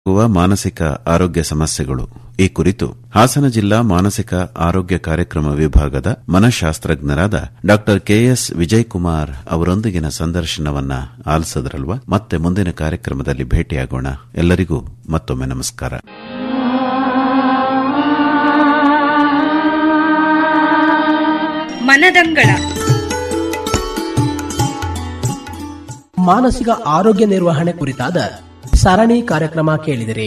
ಆಗುವ ಮಾನಸಿಕ ಆರೋಗ್ಯ ಸಮಸ್ಯೆಗಳು ಈ ಕುರಿತು ಹಾಸನ ಜಿಲ್ಲಾ ಮಾನಸಿಕ ಆರೋಗ್ಯ ಕಾರ್ಯಕ್ರಮ ವಿಭಾಗದ ಮನಃಶಾಸ್ತ್ರಜ್ಞರಾದ ಡಾ ಕೆಎಸ್ ವಿಜಯಕುಮಾರ್ ಅವರೊಂದಿಗಿನ ಸಂದರ್ಶನವನ್ನ ಆಲಿಸದ್ರಲ್ವಾ ಮತ್ತೆ ಮುಂದಿನ ಕಾರ್ಯಕ್ರಮದಲ್ಲಿ ಭೇಟಿಯಾಗೋಣ ಎಲ್ಲರಿಗೂ ಮತ್ತೊಮ್ಮೆ ನಮಸ್ಕಾರ ಮನದಂಗಳ ಮಾನಸಿಕ ಆರೋಗ್ಯ ನಿರ್ವಹಣೆ ಕುರಿತಾದ ಸರಣಿ ಕಾರ್ಯಕ್ರಮ ಕೇಳಿದಿರಿ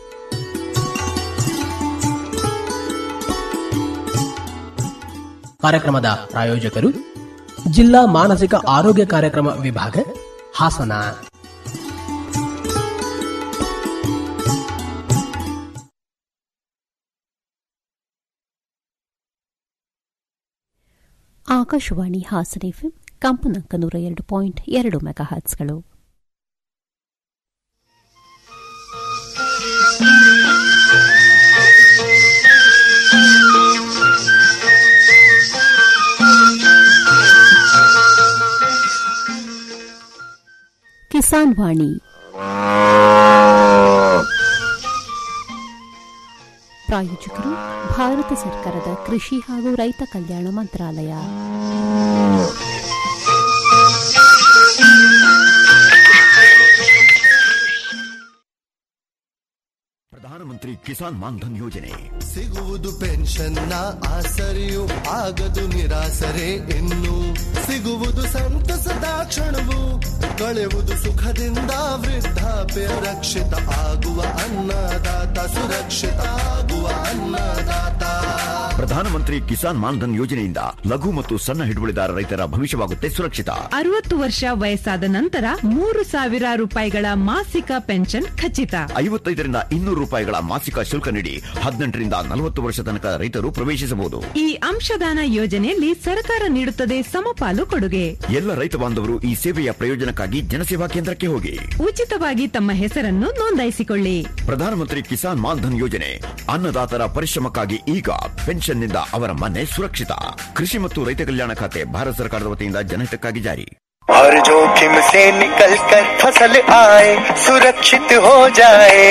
ಕಾರ್ಯಕ್ರಮದ ಪ್ರಾಯೋಜಕರು ಜಿಲ್ಲಾ ಮಾನಸಿಕ ಆರೋಗ್ಯ ಕಾರ್ಯಕ್ರಮ ವಿಭಾಗ ಹಾಸನ ಆಕಾಶವಾಣಿ ಹಾಸನ ಎಫ್ಎಂ ಕಂಪನಾಂಕ ನೂರ ಎರಡು ಪಾಯಿಂಟ್ ಎರಡು ಮೆಗಾಹರ್ಟ್ಸ್ಗಳು ಕಿಸಾನ್ ವಾಣಿ ಪ್ರಾಯೋಜಕರು ಭಾರತ ಸರ್ಕಾರದ ಕೃಷಿ ಹಾಗೂ ರೈತ ಕಲ್ಯಾಣ ಮಂತ್ರಾಲಯ ಪ್ರಧಾನಮಂತ್ರಿ ಕಿಸಾನ್ ಮಾನ್ಧನ್ ಯೋಜನೆ ಸಿಗುವುದು ಪೆನ್ಷನ್ನ ಆಸರೆಯು ಆಗದು ನಿರಾಸರೆ ಇನ್ನು ಸಿಗುವುದು ಸಂತಸದ ಕ್ಷಣವು ಕಳೆಯುವುದು ಸುಖದಿಂದ ವೃದ್ಧಾಪ್ಯ ರಕ್ಷಿತ ಆಗುವ ಅನ್ನದಾತ ಸುರಕ್ಷಿತ ಆಗುವ ಅನ್ನದಾತ ಪ್ರಧಾನಮಂತ್ರಿ ಕಿಸಾನ್ ಮಾನ್ಧನ್ ಯೋಜನೆಯಿಂದ ಲಘು ಮತ್ತು ಸಣ್ಣ ಹಿಡುವಳಿದಾರ ರೈತರ ಭವಿಷ್ಯವಾಗುತ್ತೆ ಸುರಕ್ಷಿತ ಅರವತ್ತು ವರ್ಷ ವಯಸ್ಸಾದ ನಂತರ ಮೂರು ಸಾವಿರ ರೂಪಾಯಿಗಳ ಮಾಸಿಕ ಪೆನ್ಷನ್ ಖಚಿತ ಐವತ್ತೈದರಿಂದ ಇನ್ನೂರು ರೂಪಾಯಿಗಳ ಮಾಸಿಕ ಶುಲ್ಕ ನೀಡಿ ಹದಿನೆಂಟರಿಂದ ನಲವತ್ತು ವರ್ಷ ತನಕ ರೈತರು ಪ್ರವೇಶಿಸಬಹುದು ಈ ಅಂಶದಾನ ಯೋಜನೆಯಲ್ಲಿ ಸರ್ಕಾರ ನೀಡುತ್ತದೆ ಸಮಪಾಲು ಕೊಡುಗೆ ಎಲ್ಲ ರೈತ ಬಾಂಧವರು ಈ ಸೇವೆಯ ಪ್ರಯೋಜನಕ್ಕಾಗಿ ಜನಸೇವಾ ಕೇಂದ್ರಕ್ಕೆ ಹೋಗಿ ಉಚಿತವಾಗಿ ತಮ್ಮ ಹೆಸರನ್ನು ನೋಂದಾಯಿಸಿಕೊಳ್ಳಿ ಪ್ರಧಾನಮಂತ್ರಿ ಕಿಸಾನ್ ಮಾನ್ಧನ್ ಯೋಜನೆ ಅನ್ನದಾತರ ಪರಿಶ್ರಮಕ್ಕಾಗಿ ಈಗ ಪೆನ್ಷನ್ನಿಂದ ಅವರ ಮನೆ ಸುರಕ್ಷಿತ ಕೃಷಿ ಮತ್ತು ರೈತ ಕಲ್ಯಾಣ ಖಾತೆ ಭಾರತ ಸರ್ಕಾರದ ವತಿಯಿಂದ ಜನಹಿತಕ್ಕಾಗಿ ಜಾರಿ हर जोखिम से निकल कर फसल आए सुरक्षित हो जाए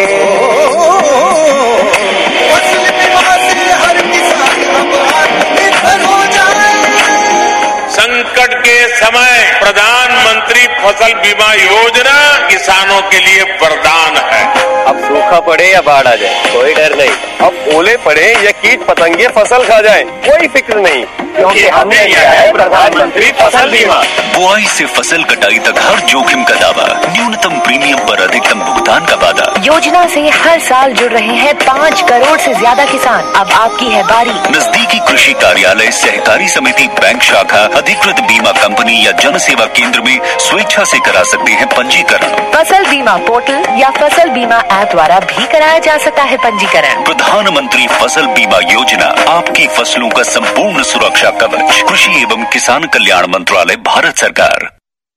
फसल बीमा से हर किसान अब आत्मनिर्भर हो जाए संकट के समय प्रधानमंत्री फसल बीमा योजना किसानों के लिए वरदान है अब सूखा पड़े या बाढ़ आ जाए कोई डर नहीं अब ओले पड़े या कीट पतंगे फसल खा जाए कोई फिक्र नहीं क्योंकि हमने लिया है प्रधानमंत्री फसल बीमा बुआई से फसल कटाई तक हर जोखिम का दावा न्यूनतम प्रीमियम पर अधिकतम भुगतान का वादा योजना से हर साल जुड़ रहे हैं पाँच करोड़ से ज्यादा किसान अब आपकी है बारी नजदीकी कृषि कार्यालय सहकारी समिति बैंक शाखा अधिकृत बीमा कंपनी या जन सेवा केंद्र में स्वेच्छा से करा सकते हैं पंजीकरण फसल बीमा पोर्टल या फसल बीमा ऐप द्वारा भी कराया जा सकता है पंजीकरण प्रधानमंत्री फसल बीमा योजना आपकी फसलों का संपूर्ण सुरक्षा कवच कृषि एवं किसान कल्याण मंत्रालय भारत सरकार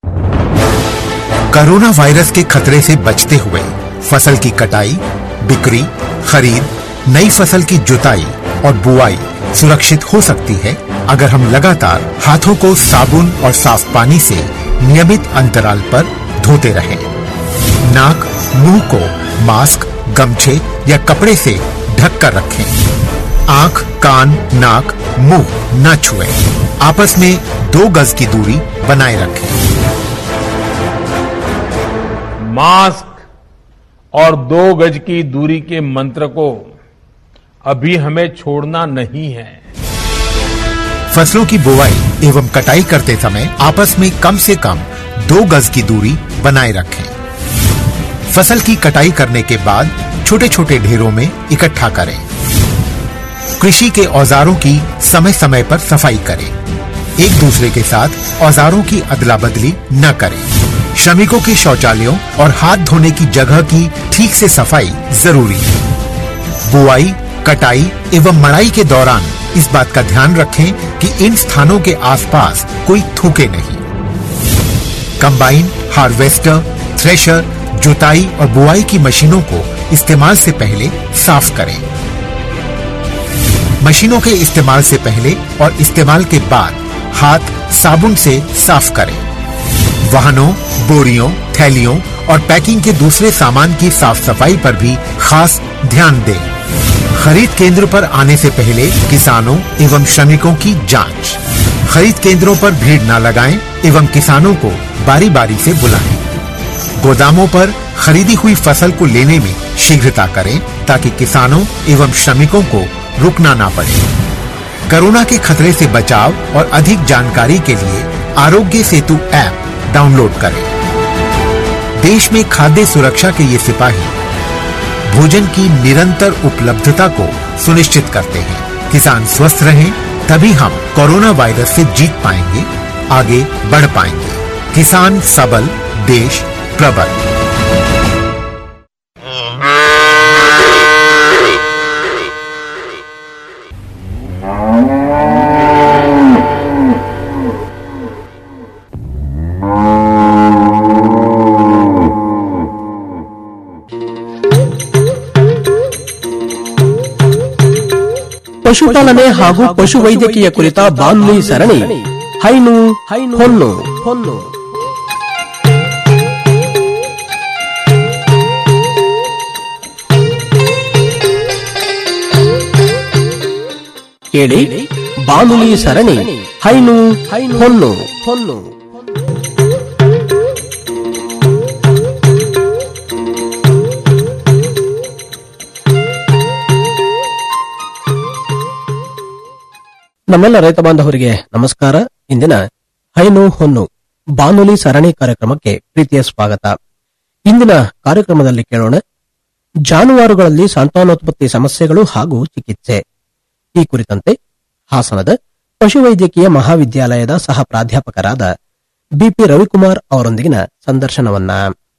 कोरोना वायरस के खतरे से बचते हुए फसल की कटाई बिक्री खरीद नई फसल की जुताई और बुआई सुरक्षित हो सकती है अगर हम लगातार हाथों को साबुन और साफ पानी से नियमित अंतराल पर धोते रहें। नाक मुंह को मास्क गमछे या कपड़े से ढक कर रखें आंख कान नाक मुंह न छुएं। आपस में दो गज की दूरी बनाए रखें मास्क और दो गज की दूरी के मंत्र को अभी हमें छोड़ना नहीं है फसलों की बुवाई एवं कटाई करते समय आपस में कम से कम दो गज की दूरी बनाए रखें फसल की कटाई करने के बाद छोटे छोटे ढेरों में इकट्ठा करें कृषि के औजारों की समय समय पर सफाई करें एक दूसरे के साथ औजारों की अदला बदली न करें श्रमिकों के शौचालयों और हाथ धोने की जगह की ठीक से सफाई जरूरी है बुआई कटाई एवं मड़ाई के दौरान इस बात का ध्यान रखें कि इन स्थानों के आसपास कोई थूके नहीं कंबाइन हार्वेस्टर थ्रेशर जुताई और बुआई की मशीनों को इस्तेमाल से पहले साफ करें मशीनों के इस्तेमाल से पहले और इस्तेमाल के बाद हाथ साबुन से साफ करें वाहनों बोरियों थैलियों और पैकिंग के दूसरे सामान की साफ सफाई पर भी खास ध्यान दें खरीद केंद्र पर आने से पहले किसानों एवं श्रमिकों की जांच खरीद केंद्रों पर भीड़ न लगाएं एवं किसानों को बारी बारी से बुलाएं गोदामों पर खरीदी हुई फसल को लेने में शीघ्रता करें ताकि किसानों एवं श्रमिकों को रुकना ना पड़े कोरोना के खतरे से बचाव और अधिक जानकारी के लिए आरोग्य सेतु ऐप डाउनलोड करें देश में खाद्य सुरक्षा के ये सिपाही भोजन की निरंतर उपलब्धता को सुनिश्चित करते हैं किसान स्वस्थ रहें तभी हम कोरोना वायरस से जीत पाएंगे आगे बढ़ पाएंगे किसान सबल देश प्रबल ಪಶುಪಾಲನೆ ಹಾಗೂ ಪಶು ವೈದ್ಯಕೀಯ ಕುರಿತ ಬಾನುಲಿ ಸರಣಿ ಹೈನು ಹೊನ್ನು ಹೊನ್ನು ಕೇಳಿ ಬಾನುಲಿ ಸರಣಿ ಹೈನು ಹೊನ್ನು ಹೊನ್ನು ನಮ್ಮೆಲ್ಲ ರೈತ ಬಾಂಧವರಿಗೆ ನಮಸ್ಕಾರ ಇಂದಿನ ಹೈನು ಹೊನ್ನು ಬಾನುಲಿ ಸರಣಿ ಕಾರ್ಯಕ್ರಮಕ್ಕೆ ಪ್ರೀತಿಯ ಸ್ವಾಗತ ಇಂದಿನ ಕಾರ್ಯಕ್ರಮದಲ್ಲಿ ಕೇಳೋಣ ಜಾನುವಾರುಗಳಲ್ಲಿ ಸಂತಾನೋತ್ಪತ್ತಿ ಸಮಸ್ಯೆಗಳು ಹಾಗೂ ಚಿಕಿತ್ಸೆ ಈ ಕುರಿತಂತೆ ಹಾಸನದ ಪಶುವೈದ್ಯಕೀಯ ಮಹಾವಿದ್ಯಾಲಯದ ಸಹ ಪ್ರಾಧ್ಯಾಪಕರಾದ ಬಿಪಿ ರವಿಕುಮಾರ್ ಅವರೊಂದಿಗಿನ ಸಂದರ್ಶನವನ್ನ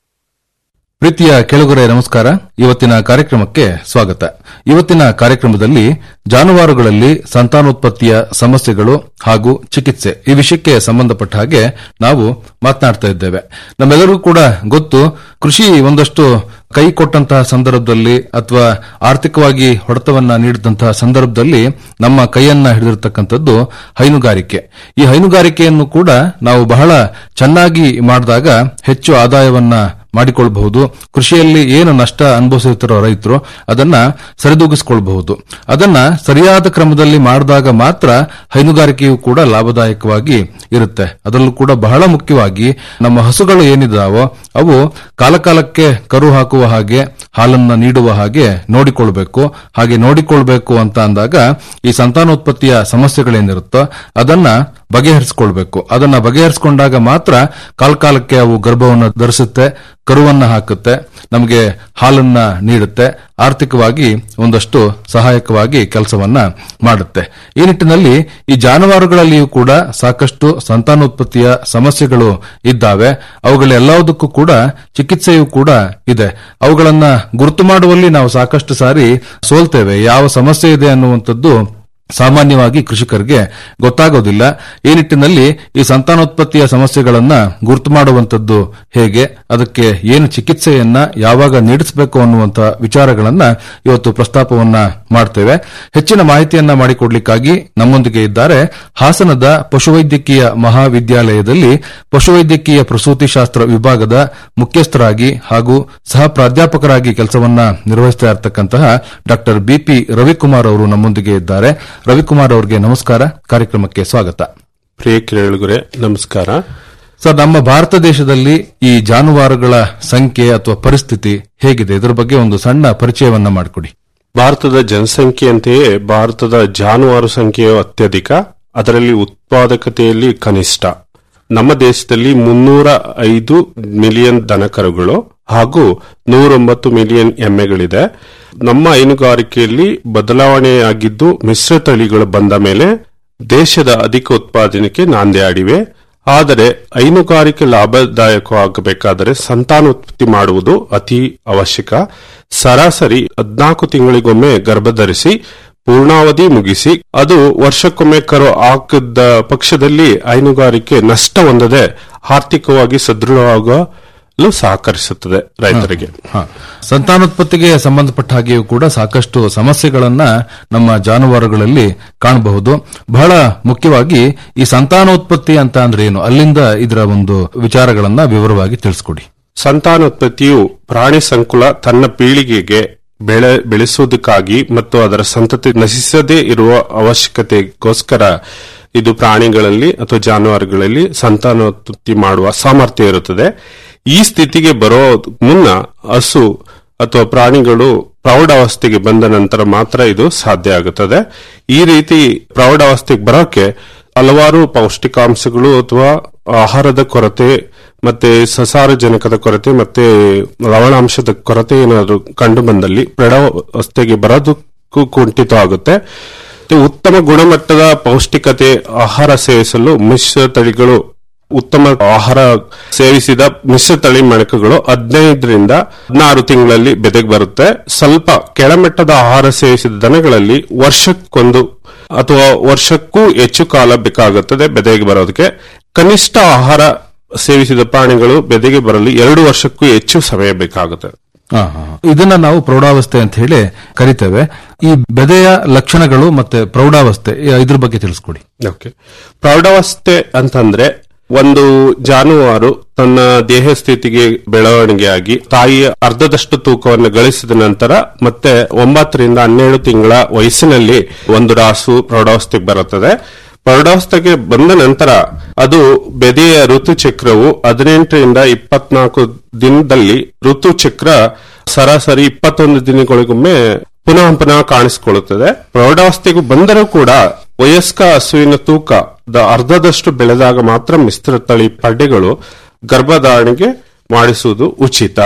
ಪ್ರೀತಿಯ ಕೆಳಗುರೆ ನಮಸ್ಕಾರ ಇವತ್ತಿನ ಕಾರ್ಯಕ್ರಮಕ್ಕೆ ಸ್ವಾಗತ ಇವತ್ತಿನ ಕಾರ್ಯಕ್ರಮದಲ್ಲಿ ಜಾನುವಾರುಗಳಲ್ಲಿ ಸಂತಾನೋತ್ಪತ್ತಿಯ ಸಮಸ್ಯೆಗಳು ಹಾಗೂ ಚಿಕಿತ್ಸೆ ಈ ವಿಷಯಕ್ಕೆ ಸಂಬಂಧಪಟ್ಟ ಹಾಗೆ ನಾವು ಮಾತನಾಡ್ತಾ ಇದ್ದೇವೆ ನಮ್ಮೆಲ್ಲರಿಗೂ ಕೂಡ ಗೊತ್ತು ಕೃಷಿ ಒಂದಷ್ಟು ಕೈ ಕೊಟ್ಟಂತಹ ಸಂದರ್ಭದಲ್ಲಿ ಅಥವಾ ಆರ್ಥಿಕವಾಗಿ ಹೊಡೆತವನ್ನ ನೀಡಿದಂತಹ ಸಂದರ್ಭದಲ್ಲಿ ನಮ್ಮ ಕೈಯನ್ನ ಹಿಡಿದಿರತಕ್ಕಂಥದ್ದು ಹೈನುಗಾರಿಕೆ ಈ ಹೈನುಗಾರಿಕೆಯನ್ನು ಕೂಡ ನಾವು ಬಹಳ ಚೆನ್ನಾಗಿ ಮಾಡಿದಾಗ ಹೆಚ್ಚು ಆದಾಯವನ್ನ ಮಾಡಿಕೊಳ್ಳಬಹುದು ಕೃಷಿಯಲ್ಲಿ ಏನು ನಷ್ಟ ಅನುಭವಿಸುತ್ತಿರೋ ರೈತರು ಅದನ್ನ ಸರಿದೂಗಿಸಿಕೊಳ್ಳಬಹುದು ಅದನ್ನ ಸರಿಯಾದ ಕ್ರಮದಲ್ಲಿ ಮಾಡಿದಾಗ ಮಾತ್ರ ಹೈನುಗಾರಿಕೆಯು ಕೂಡ ಲಾಭದಾಯಕವಾಗಿ ಇರುತ್ತೆ ಅದರಲ್ಲೂ ಕೂಡ ಬಹಳ ಮುಖ್ಯವಾಗಿ ನಮ್ಮ ಹಸುಗಳು ಏನಿದಾವೋ ಅವು ಕಾಲಕಾಲಕ್ಕೆ ಕರು ಹಾಕುವ ಹಾಗೆ ಹಾಲನ್ನ ನೀಡುವ ಹಾಗೆ ನೋಡಿಕೊಳ್ಬೇಕು ಹಾಗೆ ನೋಡಿಕೊಳ್ಬೇಕು ಅಂತ ಅಂದಾಗ ಈ ಸಂತಾನೋತ್ಪತ್ತಿಯ ಸಮಸ್ಯೆಗಳೇನಿರುತ್ತೋ ಅದನ್ನ ಬಗೆಹರಿಸಿಕೊಳ್ಬೇಕು ಅದನ್ನ ಬಗೆಹರಿಸಿಕೊಂಡಾಗ ಮಾತ್ರ ಕಾಲಕಾಲಕ್ಕೆ ಅವು ಗರ್ಭವನ್ನು ಧರಿಸುತ್ತೆ ಕರುವನ್ನ ಹಾಕುತ್ತೆ ನಮಗೆ ಹಾಲನ್ನ ನೀಡುತ್ತೆ ಆರ್ಥಿಕವಾಗಿ ಒಂದಷ್ಟು ಸಹಾಯಕವಾಗಿ ಕೆಲಸವನ್ನ ಮಾಡುತ್ತೆ ಈ ನಿಟ್ಟಿನಲ್ಲಿ ಈ ಜಾನುವಾರುಗಳಲ್ಲಿಯೂ ಕೂಡ ಸಾಕಷ್ಟು ಸಂತಾನೋತ್ಪತ್ತಿಯ ಸಮಸ್ಯೆಗಳು ಇದ್ದಾವೆ ಅವುಗಳೆಲ್ಲದಕ್ಕೂ ಕೂಡ ಚಿಕಿತ್ಸೆಯೂ ಕೂಡ ಇದೆ ಅವುಗಳನ್ನ ಗುರುತು ಮಾಡುವಲ್ಲಿ ನಾವು ಸಾಕಷ್ಟು ಸಾರಿ ಸೋಲ್ತೇವೆ ಯಾವ ಸಮಸ್ಯೆ ಇದೆ ಅನ್ನುವಂಥದ್ದು ಸಾಮಾನ್ಯವಾಗಿ ಕೃಷಿಕರಿಗೆ ಗೊತ್ತಾಗೋದಿಲ್ಲ ಈ ನಿಟ್ಟಿನಲ್ಲಿ ಈ ಸಂತಾನೋತ್ಪತ್ತಿಯ ಸಮಸ್ಯೆಗಳನ್ನ ಗುರುತು ಮಾಡುವಂತದ್ದು ಹೇಗೆ ಅದಕ್ಕೆ ಏನು ಚಿಕಿತ್ಸೆಯನ್ನ ಯಾವಾಗ ನೀಡಿಸಬೇಕು ಅನ್ನುವಂತ ವಿಚಾರಗಳನ್ನ ಇವತ್ತು ಪ್ರಸ್ತಾಪವನ್ನ ಮಾಡ್ತೇವೆ ಹೆಚ್ಚಿನ ಮಾಹಿತಿಯನ್ನ ಮಾಡಿಕೊಡ್ಲಿಕ್ಕಾಗಿ ನಮ್ಮೊಂದಿಗೆ ಇದ್ದಾರೆ ಹಾಸನದ ಪಶುವೈದ್ಯಕೀಯ ಮಹಾವಿದ್ಯಾಲಯದಲ್ಲಿ ಪಶುವೈದ್ಯಕೀಯ ಪ್ರಸೂತಿ ಶಾಸ್ತ್ರ ವಿಭಾಗದ ಮುಖ್ಯಸ್ಥರಾಗಿ ಹಾಗೂ ಸಹ ಪ್ರಾಧ್ಯಾಪಕರಾಗಿ ಕೆಲಸವನ್ನ ನಿರ್ವಹಿಸ್ತಾ ಇರತಕ್ಕಂತಹ ಡಾಕ್ಟರ್ ಬಿಪಿ ರವಿಕುಮಾರ್ ಅವರು ನಮ್ಮೊಂದಿಗೆ ಇದ್ದಾರೆ ರವಿಕುಮಾರ್ ಅವರಿಗೆ ನಮಸ್ಕಾರ ಕಾರ್ಯಕ್ರಮಕ್ಕೆ ಸ್ವಾಗತ ಪ್ರಿಯ ಕೇಳುಗರೆ ನಮಸ್ಕಾರ ಸರ್ ನಮ್ಮ ಭಾರತ ದೇಶದಲ್ಲಿ ಈ ಜಾನುವಾರುಗಳ ಸಂಖ್ಯೆ ಅಥವಾ ಪರಿಸ್ಥಿತಿ ಹೇಗಿದೆ ಇದರ ಬಗ್ಗೆ ಒಂದು ಸಣ್ಣ ಪರಿಚಯವನ್ನ ಮಾಡಿಕೊಡಿ ಭಾರತದ ಜನಸಂಖ್ಯೆಯಂತೆಯೇ ಭಾರತದ ಜಾನುವಾರು ಸಂಖ್ಯೆಯು ಅತ್ಯಧಿಕ ಅದರಲ್ಲಿ ಉತ್ಪಾದಕತೆಯಲ್ಲಿ ಕನಿಷ್ಠ ನಮ್ಮ ದೇಶದಲ್ಲಿ ಮುನ್ನೂರ ಐದು ಮಿಲಿಯನ್ ದನಕರುಗಳು ಹಾಗೂ ನೂರೊಂಬತ್ತು ಮಿಲಿಯನ್ ಎಮ್ಮೆಗಳಿದೆ ನಮ್ಮ ಹೈನುಗಾರಿಕೆಯಲ್ಲಿ ಬದಲಾವಣೆಯಾಗಿದ್ದು ಮಿಶ್ರ ತಳಿಗಳು ಬಂದ ಮೇಲೆ ದೇಶದ ಅಧಿಕ ಉತ್ಪಾದನೆಗೆ ನಾಂದಿ ಆಡಿವೆ ಆದರೆ ಹೈನುಗಾರಿಕೆ ಲಾಭದಾಯಕವಾಗಬೇಕಾದರೆ ಸಂತಾನೋತ್ಪತ್ತಿ ಮಾಡುವುದು ಅತಿ ಅವಶ್ಯಕ ಸರಾಸರಿ ಹದ್ನಾಲ್ಕು ತಿಂಗಳಿಗೊಮ್ಮೆ ಗರ್ಭಧರಿಸಿ ಪೂರ್ಣಾವಧಿ ಮುಗಿಸಿ ಅದು ವರ್ಷಕ್ಕೊಮ್ಮೆ ಕರು ಹಾಕಿದ್ದ ಪಕ್ಷದಲ್ಲಿ ಹೈನುಗಾರಿಕೆ ನಷ್ಟ ಹೊಂದದೆ ಆರ್ಥಿಕವಾಗಿ ಸದೃಢವಾಗುವ ಸಹಕರಿಸುತ್ತದೆ ರೈತರಿಗೆ ಹ. ಸಂತಾನೋತ್ಪತ್ತಿಗೆ ಸಂಬಂಧಪಟ್ಟ ಹಾಗೆಯೂ ಕೂಡ ಸಾಕಷ್ಟು ಸಮಸ್ಯೆಗಳನ್ನ ನಮ್ಮ ಜಾನುವಾರುಗಳಲ್ಲಿ ಕಾಣಬಹುದು ಬಹಳ ಮುಖ್ಯವಾಗಿ ಈ ಸಂತಾನೋತ್ಪತ್ತಿ ಅಂತ ಅಂದ್ರೆ ಏನು ಅಲ್ಲಿಂದ ಇದರ ಒಂದು ವಿಚಾರಗಳನ್ನ ವಿವರವಾಗಿ ತಿಳಿಸ್ಕೊಡಿ ಸಂತಾನೋತ್ಪತ್ತಿಯು ಪ್ರಾಣಿ ಸಂಕುಲ ತನ್ನ ಪೀಳಿಗೆಗೆ ಬೆಳೆ ಬೆಳೆಸುವುದಕ್ಕಾಗಿ ಮತ್ತು ಅದರ ಸಂತತಿ ನಶಿಸದೇ ಇರುವ ಅವಶ್ಯಕತೆಗೋಸ್ಕರ ಇದು ಪ್ರಾಣಿಗಳಲ್ಲಿ ಅಥವಾ ಜಾನುವಾರುಗಳಲ್ಲಿ ಸಂತಾನೋತ್ಪತ್ತಿ ಮಾಡುವ ಸಾಮರ್ಥ್ಯ ಇರುತ್ತದೆ ಈ ಸ್ಥಿತಿಗೆ ಬರೋ ಮುನ್ನ ಹಸು ಅಥವಾ ಪ್ರಾಣಿಗಳು ಪ್ರೌಢಾವಸ್ಥೆಗೆ ಬಂದ ನಂತರ ಮಾತ್ರ ಇದು ಸಾಧ್ಯ ಆಗುತ್ತದೆ ಈ ರೀತಿ ಪ್ರೌಢಾವಸ್ಥೆಗೆ ಬರೋಕೆ ಹಲವಾರು ಪೌಷ್ಟಿಕಾಂಶಗಳು ಅಥವಾ ಆಹಾರದ ಕೊರತೆ ಮತ್ತೆ ಸಸಾರಜನಕದ ಕೊರತೆ ಮತ್ತೆ ಲವಣಾಂಶದ ಕೊರತೆ ಏನಾದರೂ ಕಂಡು ಬಂದಲ್ಲಿ ಪ್ರೌಢಾವಸ್ಥೆಗೆ ಬರೋದಕ್ಕೂ ಕುಂಠಿತ ಆಗುತ್ತೆ ಮತ್ತೆ ಉತ್ತಮ ಗುಣಮಟ್ಟದ ಪೌಷ್ಟಿಕತೆ ಆಹಾರ ಸೇವಿಸಲು ಮಿಶ್ರ ತಳಿಗಳು ಉತ್ತಮ ಆಹಾರ ಸೇವಿಸಿದ ಮಿಶ್ರ ತಳಿ ಮಣಕಗಳು ಹದಿನೈದರಿಂದ ಹದಿನಾರು ತಿಂಗಳಲ್ಲಿ ಬೆದೆಗೆ ಬರುತ್ತೆ ಸ್ವಲ್ಪ ಕೆಳಮಟ್ಟದ ಆಹಾರ ಸೇವಿಸಿದ ದನಗಳಲ್ಲಿ ವರ್ಷಕ್ಕೊಂದು ಅಥವಾ ವರ್ಷಕ್ಕೂ ಹೆಚ್ಚು ಕಾಲ ಬೇಕಾಗುತ್ತದೆ ಬೆದೆಗೆ ಬರೋದಕ್ಕೆ ಕನಿಷ್ಠ ಆಹಾರ ಸೇವಿಸಿದ ಪ್ರಾಣಿಗಳು ಬೆದೆಗೆ ಬರಲು ಎರಡು ವರ್ಷಕ್ಕೂ ಹೆಚ್ಚು ಸಮಯ ಬೇಕಾಗುತ್ತದೆ ಹ, ಹ. ಇದನ್ನ ನಾವು ಪ್ರೌಢಾವಸ್ಥೆ ಅಂತ ಹೇಳಿ ಕರಿತೇವೆ ಈ ಬೆದೆಯ ಲಕ್ಷಣಗಳು ಮತ್ತೆ ಪ್ರೌಢಾವಸ್ಥೆ ಇದ್ರ ಬಗ್ಗೆ ತಿಳಿಸ್ಕೊಡಿ ಓಕೆ ಪ್ರೌಢಾವಸ್ಥೆ ಅಂತಂದ್ರೆ ಒಂದು ಜಾನುವಾರು ತನ್ನ ದೇಹ ಸ್ಥಿತಿಗೆ ಬೆಳವಣಿಗೆಯಾಗಿ ತಾಯಿಯ ಅರ್ಧದಷ್ಟು ತೂಕವನ್ನು ಗಳಿಸಿದ ನಂತರ ಮತ್ತೆ ಒಂಬತ್ತರಿಂದ ಹನ್ನೆರಡು ತಿಂಗಳ ವಯಸ್ಸಿನಲ್ಲಿ ಒಂದು ರಾಸು ಪ್ರೌಢಾವಸ್ಥೆಗೆ ಬರುತ್ತದೆ ಪ್ರೌಢಾವಸ್ಥೆಗೆ ಬಂದ ನಂತರ ಅದು ಬೆದೆಯ ಋತುಚಕ್ರವು ಹದಿನೆಂಟರಿಂದ ಇಪ್ಪತ್ನಾಲ್ಕು ದಿನದಲ್ಲಿ ಋತುಚಕ್ರ ಸರಾಸರಿ ಇಪ್ಪತ್ತೊಂದು ದಿನಗಳಿಗೊಮ್ಮೆ ಪುನಃ ಪುನಃ ಕಾಣಿಸಿಕೊಳ್ಳುತ್ತದೆ ಪ್ರೌಢಾವಸ್ಥೆಗೂ ಬಂದರೂ ಕೂಡ ವಯಸ್ಕ ಹಸುವಿನ ತೂಕದ ಅರ್ಧದಷ್ಟು ಬೆಳೆದಾಗ ಮಾತ್ರ ಮಿಶ್ರ ತಳಿ ಪಡ್ಡೆಗಳು ಗರ್ಭಧಾರಣೆಗೆ ಮಾಡಿಸುವುದು ಉಚಿತ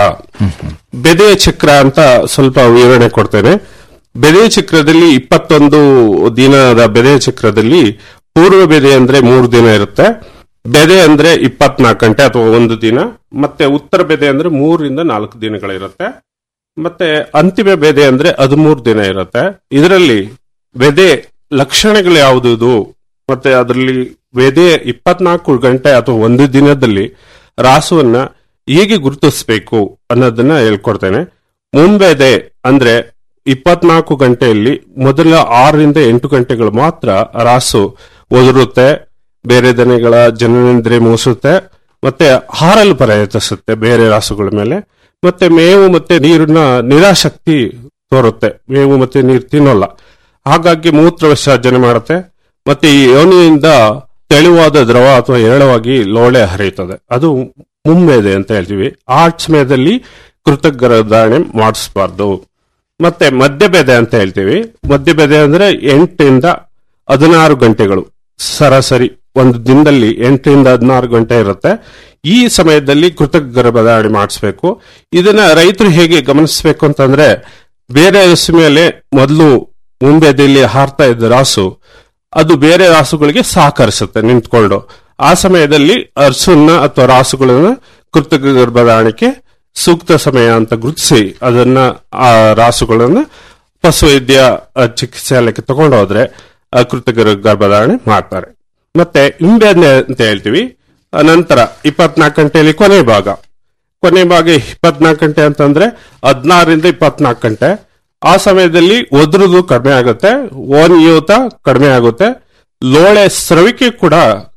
ಬೆದೆಯ ಚಕ್ರ ಅಂತ ಸ್ವಲ್ಪ ವಿವರಣೆ ಕೊಡ್ತೇನೆ ಬೆದೆಯ ಚಕ್ರದಲ್ಲಿ ಇಪ್ಪತ್ತೊಂದು ದಿನದ ಬೆದೆಯ ಚಕ್ರದಲ್ಲಿ ಪೂರ್ವ ಬೆದೆ ಅಂದ್ರೆ ಮೂರು ದಿನ ಇರುತ್ತೆ ಬೆದೆ ಅಂದ್ರೆ ಇಪ್ಪತ್ನಾಲ್ಕು ಗಂಟೆ ಅಥವಾ ಒಂದು ದಿನ ಮತ್ತೆ ಉತ್ತರ ಬೆದೆ ಅಂದ್ರೆ ಮೂರರಿಂದ ನಾಲ್ಕು ದಿನಗಳಿರುತ್ತೆ ಮತ್ತೆ ಅಂತಿಮ ಬೆದೆ ಅಂದ್ರೆ ಹದಿಮೂರು ದಿನ ಇರುತ್ತೆ ಇದರಲ್ಲಿ ಬೆದೆ ಲಕ್ಷಣಗಳು ಯಾವುದು ಮತ್ತೆ ಅದರಲ್ಲಿ ಬೆದೆ ಇಪ್ಪತ್ನಾಲ್ಕು ಗಂಟೆ ಅಥವಾ ಒಂದು ದಿನದಲ್ಲಿ ರಾಸುವನ್ನ ಹೇಗೆ ಗುರುತಿಸಬೇಕು ಅನ್ನೋದನ್ನ ಹೇಳ್ಕೊಡ್ತೇನೆ ಮುಂಬೆದೆ ಅಂದ್ರೆ ಇಪ್ಪತ್ನಾಲ್ಕು ಗಂಟೆಯಲ್ಲಿ ಮೊದಲ ಆರರಿಂದ ಎಂಟು ಗಂಟೆಗಳು ಮಾತ್ರ ರಾಸು ಒದರುತ್ತೆ ಬೇರೆ ದನೆಗಳ ಜನನೇಂದ್ರೆ ಮೂಸುತ್ತೆ ಮತ್ತೆ ಹಾರಲು ಪ್ರಯತ್ನಿಸುತ್ತೆ ಬೇರೆ ರಾಸುಗಳ ಮೇಲೆ ಮತ್ತೆ ಮೇವು ಮತ್ತೆ ನೀರಿನ ನಿರಾಸಕ್ತಿ ತೋರುತ್ತೆ ಮೇವು ಮತ್ತೆ ನೀರು ತಿನ್ನೋಲ್ಲ ಹಾಗಾಗಿ ಮೂತ್ರ ವಿಸರ್ಜನೆ ಮಾಡುತ್ತೆ ಮತ್ತೆ ಈ ಯೋನಿಯಿಂದ ತೆಳುವಾದ ದ್ರವ ಅಥವಾ ಏರಳವಾಗಿ ಲೋಳೆ ಹರಿಯುತ್ತದೆ ಅದು ಮುಮ್ಮೇದೆ ಅಂತ ಹೇಳ್ತೀವಿ ಆ ಸಮಯದಲ್ಲಿ ಕೃತಜ್ಞರಧಾರಣೆ ಮಾಡಿಸಬಾರ್ದು ಮತ್ತೆ ಮಧ್ಯಬೆದೆ ಅಂತ ಹೇಳ್ತೀವಿ ಮಧ್ಯಬೆದೆ ಅಂದ್ರೆ ಎಂಟರಿಂದ ಹದಿನಾರು ಗಂಟೆಗಳು ಸರಾಸರಿ ಒಂದು ದಿನದಲ್ಲಿ ಎಂಟರಿಂದ ಹದಿನಾರು ಗಂಟೆ ಇರುತ್ತೆ ಈ ಸಮಯದಲ್ಲಿ ಕೃತಕ ಗರ್ಭಧಾರಣೆ ಮಾಡಿಸ್ಬೇಕು ಇದನ್ನ ರೈತರು ಹೇಗೆ ಗಮನಿಸಬೇಕು ಅಂತಂದ್ರೆ ಬೇರೆ ಹಸು ಮೇಲೆ ಮೊದಲು ಮುಂಬೆದಲ್ಲಿ ಹಾರ್ತಾ ಇದ್ದ ರಾಸು ಅದು ಬೇರೆ ರಾಸುಗಳಿಗೆ ಸಹಕರಿಸುತ್ತೆ ನಿಂತ್ಕೊಂಡು ಆ ಸಮಯದಲ್ಲಿ ಹಸುನ್ನ ಅಥವಾ ರಾಸುಗಳನ್ನ ಕೃತಕ ಗರ್ಭಧಾರಣೆಗೆ ಸೂಕ್ತ ಸಮಯ ಅಂತ ಗುರುತಿಸಿ ಅದನ್ನ ಆ ರಾಸುಗಳನ್ನ ಪಶುವೈದ್ಯ ಆ, ಚಿಕಿತ್ಸಾಲಯಕ್ಕೆ ತಗೊಂಡು ಹೋದ್ರೆ ಆ ಕೃತಕ ಗರ್ಭಧಾರಣೆ ಮಾಡ್ತಾರೆ ಮತ್ತೆ ಹಿಂಬೆನೆ ಅಂತ ಹೇಳ್ತೀವಿ ಆ ನಂತರ ಇಪ್ಪತ್ನಾಲ್ಕು ಗಂಟೆಯಲ್ಲಿ ಕೊನೆ ಭಾಗ ಕೊನೆ ಭಾಗ ಇಪ್ಪತ್ನಾಲ್ಕು ಗಂಟೆ ಅಂತಂದ್ರೆ ಹದಿನಾರರಿಂದ ಇಪ್ಪತ್ನಾಲ್ಕು ಗಂಟೆ ಆ ಸಮಯದಲ್ಲಿ ಒದ್ರುದು ಕಡಿಮೆ ಆಗುತ್ತೆ ಓನಿಯೂತ ಕಡಿಮೆ ಆಗುತ್ತೆ ಲೋಳೆ ಸ್ರವಿಕೆ ಕೂಡ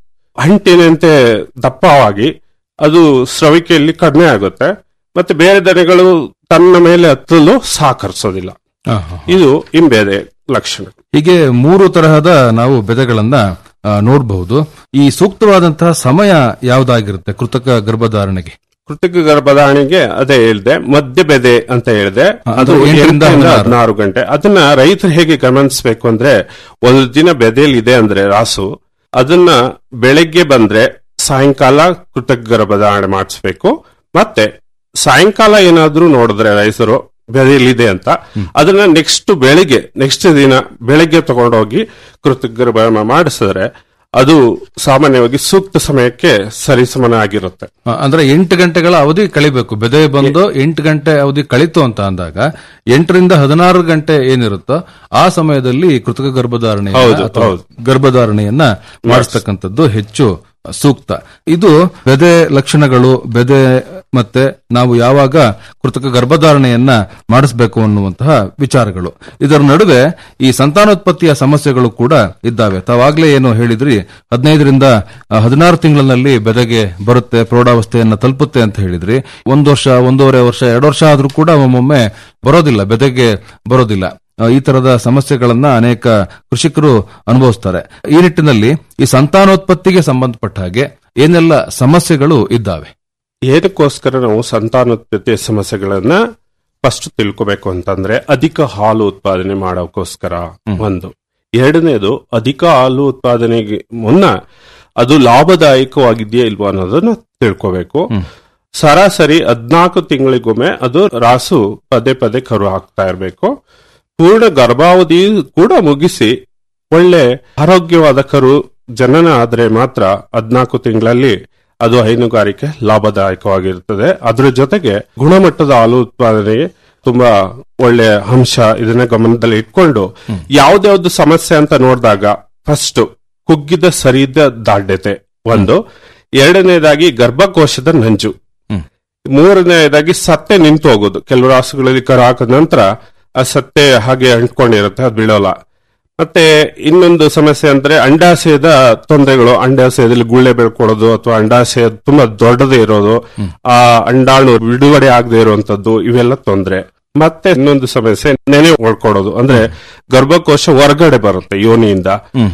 ಅಂಟಿನಂತೆ ದಪ್ಪವಾಗಿ ಅದು ಸ್ರವಿಕೆಯಲ್ಲಿ ಕಡಿಮೆ ಆಗುತ್ತೆ ಮತ್ತೆ ಬೇರೆ ದನೆಗಳು ತನ್ನ ಮೇಲೆ ಹತ್ತಲು ಸಹಕರಿಸೋದಿಲ್ಲ ಇದು ಹಿಂಬೆದೆ ಲಕ್ಷಣ ಹೀಗೆ ಮೂರು ತರಹದ ನಾವು ಬೆದೆಗಳನ್ನ ಆ, ನೋಡಬಹುದು ಈ ಸೂಕ್ತವಾದಂತಹ ಸಮಯ ಯಾವುದಾಗಿರುತ್ತೆ ಕೃತಕ ಗರ್ಭಧಾರಣೆಗೆ ಕೃತಕ ಗರ್ಭಧಾರಣೆಗೆ ಅದೇ ಹೇಳಿದೆ ಮಧ್ಯ ಬೆದೆ ಅಂತ ಹೇಳಿದೆ ಹಾ, ಅದು ಅದು ಎಂಟರಿಂದ ಎಂಟರಿಂದ ಹದಿನಾರು. ಹದಿನಾರು ಗಂಟೆ ಅದನ್ನ ರೈತರು ಹೇಗೆ ಗಮನಿಸಬೇಕು ಅಂದ್ರೆ ಒಂದು ದಿನ ಬೆದೆಯಲ್ಲಿ ಇದೆ ಅಂದ್ರೆ ರಾಸು ಅದನ್ನ ಬೆಳಗ್ಗೆ ಬಂದ್ರೆ ಸಾಯಂಕಾಲ ಕೃತಕ ಗರ್ಭಧಾರಣೆ ಮಾಡಿಸ್ಬೇಕು ಮತ್ತೆ ಸಾಯಂಕಾಲ ಏನಾದ್ರೂ ನೋಡಿದ್ರೆ ರೈತರು ಬೆದೆಯಲ್ಲಿದೆ ಅಂತ ಅದನ್ನ ನೆಕ್ಸ್ಟ್ ಬೆಳಿಗ್ಗೆ ನೆಕ್ಸ್ಟ್ ದಿನ ಬೆಳಗ್ಗೆ ತಗೊಂಡೋಗಿ ಕೃತಕ ಗರ್ಭ ಮಾಡಿಸಿದ್ರೆ ಅದು ಸಾಮಾನ್ಯವಾಗಿ ಸೂಕ್ತ ಸಮಯಕ್ಕೆ ಸರಿಸಮನ ಆಗಿರುತ್ತೆ ಆ, ಅಂದ್ರೆ ಎಂಟು ಗಂಟೆಗಳ ಅವಧಿ ಕಳಿಬೇಕು ಬೆದೆ ಬಂದು ಎಂಟು ಗಂಟೆ ಅವಧಿ ಕಳಿತು ಅಂತ ಅಂದಾಗ ಎಂಟರಿಂದ ಹದಿನಾರು ಗಂಟೆ ಏನಿರುತ್ತೋ ಆ ಸಮಯದಲ್ಲಿ ಕೃತಕ ಗರ್ಭಧಾರಣೆ ಹೌದು, ಅಥವಾ ಹೌದು. ಗರ್ಭಧಾರಣೆಯನ್ನ ಮಾಡಿಸ್ತಕ್ಕಂಥದ್ದು ಹೆಚ್ಚು ಸೂಕ್ತ ಇದು ಬೆದೆ ಲಕ್ಷಣಗಳು ಬೆದೆ ಮತ್ತೆ ನಾವು ಯಾವಾಗ ಕೃತಕ ಗರ್ಭಧಾರಣೆಯನ್ನ ಮಾಡಿಸಬೇಕು ಅನ್ನುವಂತಹ ವಿಚಾರಗಳು ಇದರ ನಡುವೆ ಈ ಸಂತಾನೋತ್ಪತ್ತಿಯ ಸಮಸ್ಯೆಗಳು ಕೂಡ ಇದ್ದಾವೆ ತಾವಾಗ್ಲೇ ಏನು ಹೇಳಿದ್ರಿ ಹದಿನೈದರಿಂದ ಹದಿನಾರು ತಿಂಗಳಿನಲ್ಲಿ ಬೆದೆಗೆ ಬರುತ್ತೆ ಪ್ರೌಢಾವಸ್ಥೆಯನ್ನ ತಲುಪುತ್ತೆ ಅಂತ ಹೇಳಿದ್ರಿ ಒಂದು ವರ್ಷ ಒಂದೂವರೆ ವರ್ಷ ಎರಡು ವರ್ಷ ಆದ್ರೂ ಕೂಡ ಒಮ್ಮೊಮ್ಮೆ ಬರೋದಿಲ್ಲ ಬೆದೆಗೆ ಬರೋದಿಲ್ಲ ಆ, ಈ ತರದ ಸಮಸ್ಯೆಗಳನ್ನ ಅನೇಕ ಕೃಷಿಕರು ಅನುಭವಿಸ್ತಾರೆ ಈ ನಿಟ್ಟಿನಲ್ಲಿ ಈ ಸಂತಾನೋತ್ಪತ್ತಿಗೆ ಸಂಬಂಧಪಟ್ಟ ಹಾಗೆ ಏನೆಲ್ಲ ಸಮಸ್ಯೆಗಳು ಇದ್ದಾವೆ ಏನಕ್ಕೋಸ್ಕರ ನಾವು ಸಂತಾನೋತ್ಪತ್ತಿಯ ಸಮಸ್ಯೆಗಳನ್ನ ಫಸ್ಟ್ ತಿಳ್ಕೋಬೇಕು ಅಂತಂದ್ರೆ ಅಧಿಕ ಹಾಲು ಉತ್ಪಾದನೆ ಮಾಡೋಕ್ಕೋಸ್ಕರ ಒಂದು ಎರಡನೇದು ಅಧಿಕ ಹಾಲು ಉತ್ಪಾದನೆಗೆ ಮುನ್ನ ಅದು ಲಾಭದಾಯಕವಾಗಿದೆಯಾ ಇಲ್ವಾ ಅನ್ನೋದನ್ನ ತಿಳ್ಕೋಬೇಕು ಸರಾಸರಿ ಹದ್ನಾಲ್ಕು ತಿಂಗಳಿಗೊಮ್ಮೆ ಅದು ರಾಸು ಪದೇ ಪದೇ ಕರು ಹಾಕ್ತಾ ಇರಬೇಕು ಪೂರ್ಣ ಗರ್ಭಾವಧಿ ಕೂಡ ಮುಗಿಸಿ ಒಳ್ಳೆ ಆರೋಗ್ಯವಾದ ಕರು ಜನನ ಆದ್ರೆ ಮಾತ್ರ ಹದ್ನಾಲ್ಕು ತಿಂಗಳಲ್ಲಿ ಅದು ಹೈನುಗಾರಿಕೆ ಲಾಭದಾಯಕವಾಗಿರುತ್ತದೆ ಅದರ ಜೊತೆಗೆ ಗುಣಮಟ್ಟದ ಹಾಲು ಉತ್ಪಾದನೆಗೆ ತುಂಬಾ ಒಳ್ಳೆ ಅಂಶ ಇದನ್ನ ಗಮನದಲ್ಲಿ ಇಟ್ಕೊಂಡು ಯಾವ್ದ್ಯಾವ್ದು ಸಮಸ್ಯೆ ಅಂತ ನೋಡಿದಾಗ ಫಸ್ಟ್ ಕುಗ್ಗಿದ ಸರಿದ ದಾಢ್ಯತೆ ಒಂದು ಎರಡನೇದಾಗಿ ಗರ್ಭಕೋಶದ ನಂಜು ಮೂರನೇದಾಗಿ ಸತ್ತೆ ನಿಂತು ಹೋಗೋದು ಕೆಲವು ರಾಸುಗಳಲ್ಲಿ ಕರು ಹಾಕಿದ ನಂತರ ಆ ಸತ್ತೆ ಹಾಗೆ ಅಂಟ್ಕೊಂಡಿರುತ್ತೆ ಅದು ಬೀಳೋಲ್ಲ ಮತ್ತೆ ಇನ್ನೊಂದು ಸಮಸ್ಯೆ ಅಂದ್ರೆ ಅಂಡಾಶಯದ ತೊಂದರೆಗಳು ಅಂಡಾಶಯದಲ್ಲಿ ಗುಳ್ಳೆ ಬೆಳ್ಕೊಳ್ಳೋದು ಅಥವಾ ಅಂಡಾಶಯ ತುಂಬಾ ದೊಡ್ಡದೇ ಇರೋದು ಆ ಅಂಡಾಣು ಬಿಡುಗಡೆ ಆಗದೆ ಇರುವಂತದ್ದು ಇವೆಲ್ಲ ತೊಂದರೆ ಮತ್ತೆ ಇನ್ನೊಂದು ಸಮಸ್ಯೆ ನೆನೆ ಒಳ್ಕೊಡೋದು ಅಂದ್ರೆ ಗರ್ಭಕೋಶ ಹೊರಗಡೆ ಬರುತ್ತೆ ಯೋನಿಯಿಂದ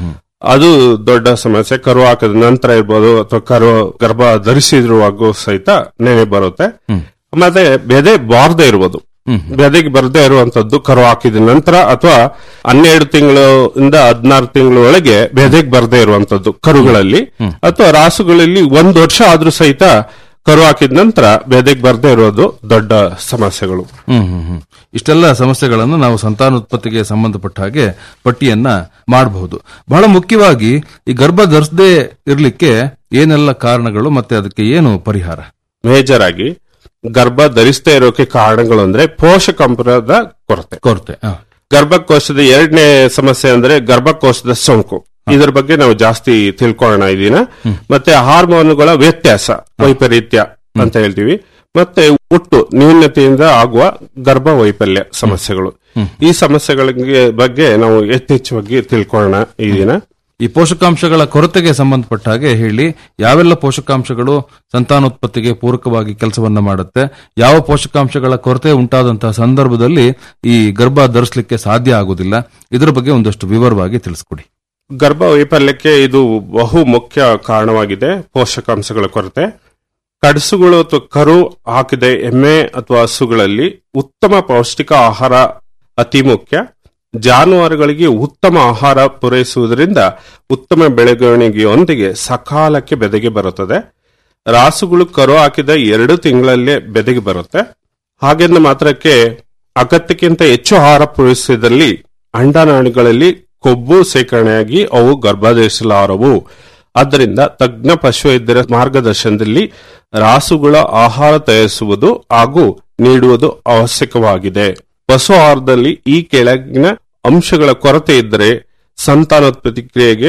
ಅದು ದೊಡ್ಡ ಸಮಸ್ಯೆ ಕರು ಹಾಕಿದ ನಂತರ ಇರ್ಬೋದು ಅಥವಾ ಕರು ಗರ್ಭ ಧರಿಸಿರುವಾಗೂ ಸಹಿತ ನೆನೆ ಬರುತ್ತೆ ಮತ್ತೆ ಬೆದೆ ಬಾರದೆ ಇರ್ಬೋದು ಬೆದೆಗೆ ಬರದೇ ಇರುವಂತದ್ದು ಕರು ಹಾಕಿದ ನಂತರ ಅಥವಾ ಹನ್ನೆರಡು ತಿಂಗಳು ಇಂದ ಹದಿನಾರು ತಿಂಗಳ ಒಳಗೆ ಬೆದೆಗೆ ಬರದೇ ಇರುವಂತದ್ದು ಕರುಗಳಲ್ಲಿ ಅಥವಾ ರಾಸುಗಳಲ್ಲಿ ಒಂದ್ ವರ್ಷ ಆದ್ರೂ ಸಹಿತ ಕರು ಹಾಕಿದ ನಂತರ ಬೆದೆಗೆ ಬರದೇ ಇರೋದು ದೊಡ್ಡ ಸಮಸ್ಯೆಗಳು ಹ್ಮ್ ಹ್ಮ್ ಹ್ಮ್ ಇಷ್ಟೆಲ್ಲ ಸಮಸ್ಯೆಗಳನ್ನು ನಾವು ಸಂತಾನೋತ್ಪತ್ತಿಗೆ ಸಂಬಂಧಪಟ್ಟ ಹಾಗೆ ಪಟ್ಟಿಯನ್ನ ಮಾಡಬಹುದು ಬಹಳ ಮುಖ್ಯವಾಗಿ ಈ ಗರ್ಭ ಧರಿಸದೇ ಇರ್ಲಿಕ್ಕೆ ಏನೆಲ್ಲ ಕಾರಣಗಳು ಮತ್ತೆ ಅದಕ್ಕೆ ಏನು ಪರಿಹಾರ ಮೇಜರ್ ಆಗಿ ಗರ್ಭ ಧರಿಸದೇ ಇರೋಕೆ ಕಾರಣಗಳು ಅಂದ್ರೆ ಪೋಷಕಾಂಶದ ಕೊರತೆ ಕೊರತೆ ಗರ್ಭಕೋಶದ ಎರಡನೇ ಸಮಸ್ಯೆ ಅಂದ್ರೆ ಗರ್ಭಕೋಶದ ಸೋಂಕು ಇದರ ಬಗ್ಗೆ ನಾವು ಜಾಸ್ತಿ ತಿಳ್ಕೊಳ್ಳೋಣ ಇದೀನ ಮತ್ತೆ ಹಾರ್ಮೋನುಗಳ ವ್ಯತ್ಯಾಸ ವೈಪರೀತ್ಯ ಅಂತ ಹೇಳ್ತೀವಿ ಮತ್ತೆ ಒಟ್ಟು ನ್ಯೂನತೆಯಿಂದ ಆಗುವ ಗರ್ಭ ವೈಫಲ್ಯ ಸಮಸ್ಯೆಗಳು ಈ ಸಮಸ್ಯೆಗಳಿಗೆ ಬಗ್ಗೆ ನಾವು ಯಥೇಚ್ಛವಾಗಿ ತಿಳ್ಕೊಳ್ಳೋಣ ಈ ದಿನ ಈ ಪೋಷಕಾಂಶಗಳ ಕೊರತೆಗೆ ಸಂಬಂಧಪಟ್ಟ ಹಾಗೆ ಹೇಳಿ ಯಾವೆಲ್ಲ ಪೋಷಕಾಂಶಗಳು ಸಂತಾನೋತ್ಪತ್ತಿಗೆ ಪೂರಕವಾಗಿ ಕೆಲಸವನ್ನ ಮಾಡುತ್ತೆ ಯಾವ ಪೋಷಕಾಂಶಗಳ ಕೊರತೆ ಉಂಟಾದಂತಹ ಸಂದರ್ಭದಲ್ಲಿ ಈ ಗರ್ಭ ಧರಿಸಲಿಕ್ಕೆ ಸಾಧ್ಯ ಆಗುದಿಲ್ಲ ಇದರ ಬಗ್ಗೆ ಒಂದಷ್ಟು ವಿವರವಾಗಿ ತಿಳಿಸ್ಕೊಡಿ ಗರ್ಭ ವೈಫಲ್ಯಕ್ಕೆ ಇದು ಬಹು ಮುಖ್ಯ ಕಾರಣವಾಗಿದೆ ಪೋಷಕಾಂಶಗಳ ಕೊರತೆ ಕಡಸುಗಳು ಅಥವಾ ಕರು ಹಾಕಿದ ಎಮ್ಮೆ ಅಥವಾ ಹಸುಗಳಲ್ಲಿ ಉತ್ತಮ ಪೌಷ್ಟಿಕ ಆಹಾರ ಅತಿ ಮುಖ್ಯ ಜಾನುವಾರುಗಳಿಗೆ ಉತ್ತಮ ಆಹಾರ ಪೂರೈಸುವುದರಿಂದ ಉತ್ತಮ ಬೆಳವಣಿಗೆಯೊಂದಿಗೆ ಸಕಾಲಕ್ಕೆ ಬೆದೆಗೆ ಬರುತ್ತದೆ ರಾಸುಗಳು ಕರು ಹಾಕಿದ ಎರಡು ತಿಂಗಳಲ್ಲೇ ಬೆದೆಗೆ ಬರುತ್ತೆ ಹಾಗೆಂದ ಮಾತ್ರಕ್ಕೆ ಅಗತ್ಯಕ್ಕಿಂತ ಹೆಚ್ಚು ಆಹಾರ ಪೂರೈಸಿದಲ್ಲಿ ಅಂಡನಾಳುಗಳಲ್ಲಿ ಕೊಬ್ಬು ಸೇಕರಣೆಯಾಗಿ ಅವು ಗರ್ಭಧರಿಸಲಾರವು ಆದ್ದರಿಂದ ತಜ್ಞ ಪಶುವೈದ್ಯರ ಮಾರ್ಗದರ್ಶನದಲ್ಲಿ ರಾಸುಗಳ ಆಹಾರ ತಯಾರಿಸುವುದು ಹಾಗೂ ನೀಡುವುದು ಅವಶ್ಯಕವಾಗಿದೆ ಪಶು ಆಹಾರದಲ್ಲಿ ಈ ಕೆಳಗಿನ ಅಂಶಗಳ ಕೊರತೆ ಇದ್ದರೆ ಸಂತಾನೋತ್ಪತ್ತಿ ಕ್ರಿಯೆಗೆ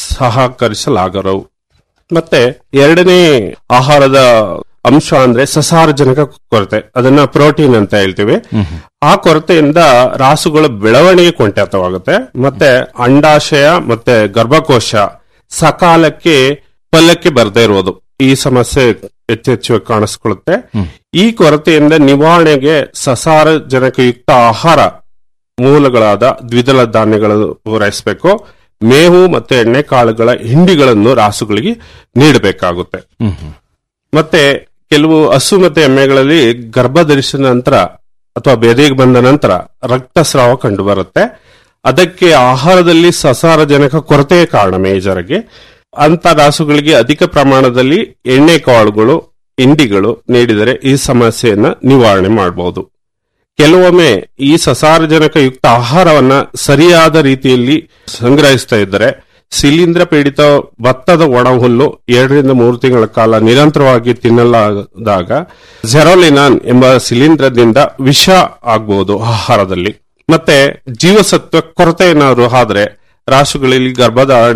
ಸಹಕರಿಸಲಾಗರವು ಮತ್ತೆ ಎರಡನೇ ಆಹಾರದ ಅಂಶ ಅಂದ್ರೆ ಸಸಾರಜನಕ ಕೊರತೆ ಅದನ್ನ ಪ್ರೋಟೀನ್ ಅಂತ ಹೇಳ್ತೀವಿ ಆ ಕೊರತೆಯಿಂದ ರಾಸುಗಳ ಬೆಳವಣಿಗೆ ಕೊಂಟಾತವಾಗುತ್ತೆ ಮತ್ತೆ ಅಂಡಾಶಯ ಮತ್ತೆ ಗರ್ಭಕೋಶ ಸಕಾಲಕ್ಕೆ ಪಲ್ಯಕ್ಕೆ ಬರದೇ ಇರೋದು ಈ ಸಮಸ್ಯೆ ಹೆಚ್ಚೆಚ್ಚು ಕಾಣಿಸ್ಕೊಳ್ಳುತ್ತೆ ಈ ಕೊರತೆಯಿಂದ ನಿವಾರಣೆಗೆ ಸಸಾರಜನಕಯುಕ್ತ ಆಹಾರ ಮೂಲಗಳಾದ ದ್ವಿದಳ ಧಾನ್ಯಗಳನ್ನು ಪೂರೈಸಬೇಕು ಮೇವು ಮತ್ತೆ ಎಣ್ಣೆ ಕಾಳುಗಳ ಹಿಂಡಿಗಳನ್ನು ರಾಸುಗಳಿಗೆ ನೀಡಬೇಕಾಗುತ್ತೆ ಮತ್ತೆ ಕೆಲವು ಹಸು ಮತ್ತೆ ಎಮ್ಮೆಗಳಲ್ಲಿ ಗರ್ಭ ಧರಿಸಿದ ನಂತರ ಅಥವಾ ಬೆದೆಗೆ ಬಂದ ನಂತರ ರಕ್ತಸ್ರಾವ ಕಂಡು ಬರುತ್ತೆ ಅದಕ್ಕೆ ಆಹಾರದಲ್ಲಿ ಸಸಾರಜನಕ ಕೊರತೆಯ ಕಾರಣ ಮೇಜರ್ಗೆ ಅಂತ ರಾಸುಗಳಿಗೆ ಅಧಿಕ ಪ್ರಮಾಣದಲ್ಲಿ ಎಣ್ಣೆ ಕಾಳುಗಳು ಹಿಂಡಿಗಳು ನೀಡಿದರೆ ಈ ಸಮಸ್ಯೆಯನ್ನ ನಿವಾರಣೆ ಮಾಡಬಹುದು ಕೆಲವೊಮ್ಮೆ ಈ ಸಸಾರಜನಕಯುಕ್ತ ಆಹಾರವನ್ನ ಸರಿಯಾದ ರೀತಿಯಲ್ಲಿ ಸಂಗ್ರಹಿಸ್ತಾ ಇದ್ದರೆ ಶಿಲೀಂಧ್ರ ಪೀಡಿತ ಭತ್ತದ ಒಣಹುಲ್ಲು ಎರಡರಿಂದ ಮೂರು ತಿಂಗಳ ಕಾಲ ನಿರಂತರವಾಗಿ ತಿನ್ನಲಾದಾಗ ಜೆರೋಲಿನಾನ್ ಎಂಬ ಶಿಲೀಂಧ್ರದಿಂದ ವಿಷ ಆಗಬಹುದು ಆಹಾರದಲ್ಲಿ ಮತ್ತೆ ಜೀವಸತ್ವ ಕೊರತೆ ಏನಾದ್ರು ಆದ್ರೆ ರಾಸುಗಳಲ್ಲಿ ಗರ್ಭಧಾರಣೆ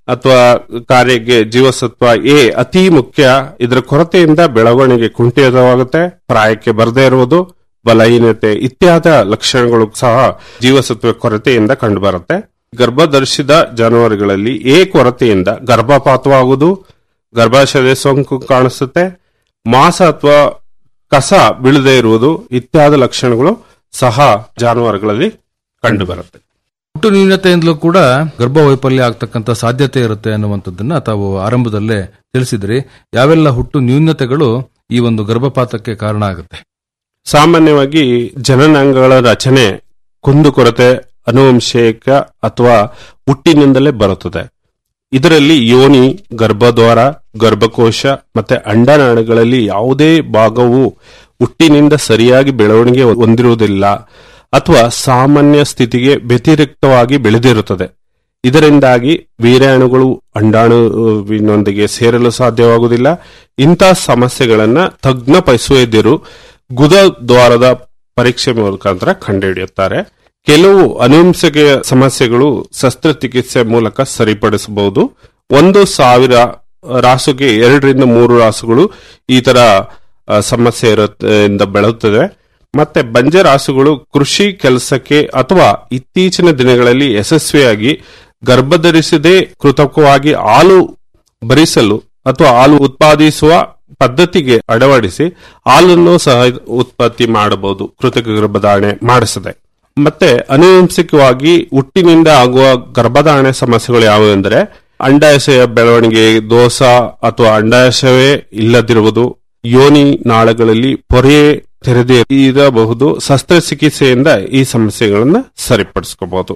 ಅಥವಾ ಕಾರ್ಯಕ್ಕೆ ಜೀವಸತ್ವ ಎ ಅತಿ ಮುಖ್ಯ ಇದರ ಕೊರತೆಯಿಂದ ಬೆಳವಣಿಗೆ ಕುಂಠಿತವಾಗುತ್ತೆ ಪ್ರಾಯಕ್ಕೆ ಬರದೇ ಇರುವುದು ಬಲಹೀನತೆ ಇತ್ಯಾದ ಲಕ್ಷಣಗಳು ಸಹ ಜೀವಸತ್ವ ಕೊರತೆಯಿಂದ ಕಂಡುಬರುತ್ತೆ ಗರ್ಭಧರಿಸಿದ ಜಾನುವಾರುಗಳಲ್ಲಿ ಎ ಕೊರತೆಯಿಂದ ಗರ್ಭಪಾತವಾಗುವುದು ಗರ್ಭಾಶಯ ಸೋಂಕು ಕಾಣಿಸುತ್ತೆ ಮಾಸ ಅಥವಾ ಕಸ ಬೀಳದೇ ಇರುವುದು ಇತ್ಯಾದಿ ಲಕ್ಷಣಗಳು ಸಹ ಜಾನುವಾರುಗಳಲ್ಲಿ ಕಂಡುಬರುತ್ತೆ ಹುಟ್ಟು ನ್ಯೂನತೆಯಿಂದಲೂ ಕೂಡ ಗರ್ಭ ವೈಫಲ್ಯ ಆಗ್ತಕ್ಕಂಥ ಸಾಧ್ಯತೆ ಇರುತ್ತೆ ಅನ್ನುವಂಥದ್ದನ್ನ ತಾವು ಆರಂಭದಲ್ಲೇ ತಿಳಿಸಿದ್ರಿ ಯಾವೆಲ್ಲ ಹುಟ್ಟು ನ್ಯೂನತೆಗಳು ಈ ಒಂದು ಗರ್ಭಪಾತಕ್ಕೆ ಕಾರಣ ಆಗುತ್ತೆ ಸಾಮಾನ್ಯವಾಗಿ ಜನನಾಂಗಗಳ ರಚನೆ ಕುಂದುಕೊರತೆ ಅನುವಂಶಿಕ ಅಥವಾ ಹುಟ್ಟಿನಿಂದಲೇ ಬರುತ್ತದೆ ಇದರಲ್ಲಿ ಯೋನಿ ಗರ್ಭದ್ವಾರ ಗರ್ಭಕೋಶ ಮತ್ತೆ ಅಂಡನಾಳಗಳಲ್ಲಿ ಯಾವುದೇ ಭಾಗವು ಹುಟ್ಟಿನಿಂದ ಸರಿಯಾಗಿ ಬೆಳವಣಿಗೆ ಹೊಂದಿರುವುದಿಲ್ಲ ಅಥವಾ ಸಾಮಾನ್ಯ ಸ್ಥಿತಿಗೆ ವ್ಯತಿರಿಕ್ತವಾಗಿ ಬೆಳೆದಿರುತ್ತದೆ ಇದರಿಂದಾಗಿ ವೀರ್ಯಾಣುಗಳು ಅಂಡಾಣುವಿನೊಂದಿಗೆ ಸೇರಲು ಸಾಧ್ಯವಾಗುವುದಿಲ್ಲ ಇಂತಹ ಸಮಸ್ಯೆಗಳನ್ನ ತಜ್ಞ ಪೈಸುವೈದ್ಯರು ಗುದ ದ್ವಾರದ ಪರೀಕ್ಷೆ ಮುಖಾಂತರ ಕಂಡುಹಿಡಿಯುತ್ತಾರೆ ಕೆಲವು ಅನುವಂಶಿಕ ಸಮಸ್ಯೆಗಳು ಶಸ್ತ್ರಚಿಕಿತ್ಸೆ ಮೂಲಕ ಸರಿಪಡಿಸಬಹುದು ಒಂದು ಸಾವಿರ ರಾಸುಗೆ ಎರಡರಿಂದ ಮೂರು ರಾಸುಗಳು ಈ ತರ ಆ, ಸಮಸ್ಯೆ ಇರುತ್ತೆ ಇಂದ ಬೆಳೆಯುತ್ತದೆ ಮತ್ತೆ ಬಂಜ ರಾಸುಗಳು ಕೃಷಿ ಕೆಲಸಕ್ಕೆ ಅಥವಾ ಇತ್ತೀಚಿನ ದಿನಗಳಲ್ಲಿ ಯಶಸ್ವಿಯಾಗಿ ಗರ್ಭಧರಿಸದೆ ಕೃತಕವಾಗಿ ಹಾಲು ಭರಿಸಲು ಅಥವಾ ಹಾಲು ಉತ್ಪಾದಿಸುವ ಪದ್ಧತಿಗೆ ಅಳವಡಿಸಿ ಹಾಲನ್ನು ಸಹ ಉತ್ಪತ್ತಿ ಮಾಡಬಹುದು ಕೃತಕ ಗರ್ಭಧಾರಣೆ ಮಾಡಿಸದೆ ಮತ್ತೆ ಅನುವಂಶಿಕವಾಗಿ ಹುಟ್ಟಿನಿಂದ ಆಗುವ ಗರ್ಭಧಾರಣೆ ಸಮಸ್ಯೆಗಳು ಯಾವುವು ಎಂದರೆ ಅಂಡಾಶಯ ಬೆಳವಣಿಗೆ ದೋಷ ಅಥವಾ ಅಂಡಾಶಯವೇ ಇಲ್ಲದಿರುವುದು ಯೋನಿ ನಾಳಗಳಲ್ಲಿ ಪೊರೆ ತೆರೆದೇ ಇರಬಹುದು ಶಸ್ತ್ರಚಿಕಿತ್ಸೆಯಿಂದ ಈ ಸಮಸ್ಯೆಗಳನ್ನ ಸರಿಪಡಿಸ್ಕೋಬಹುದು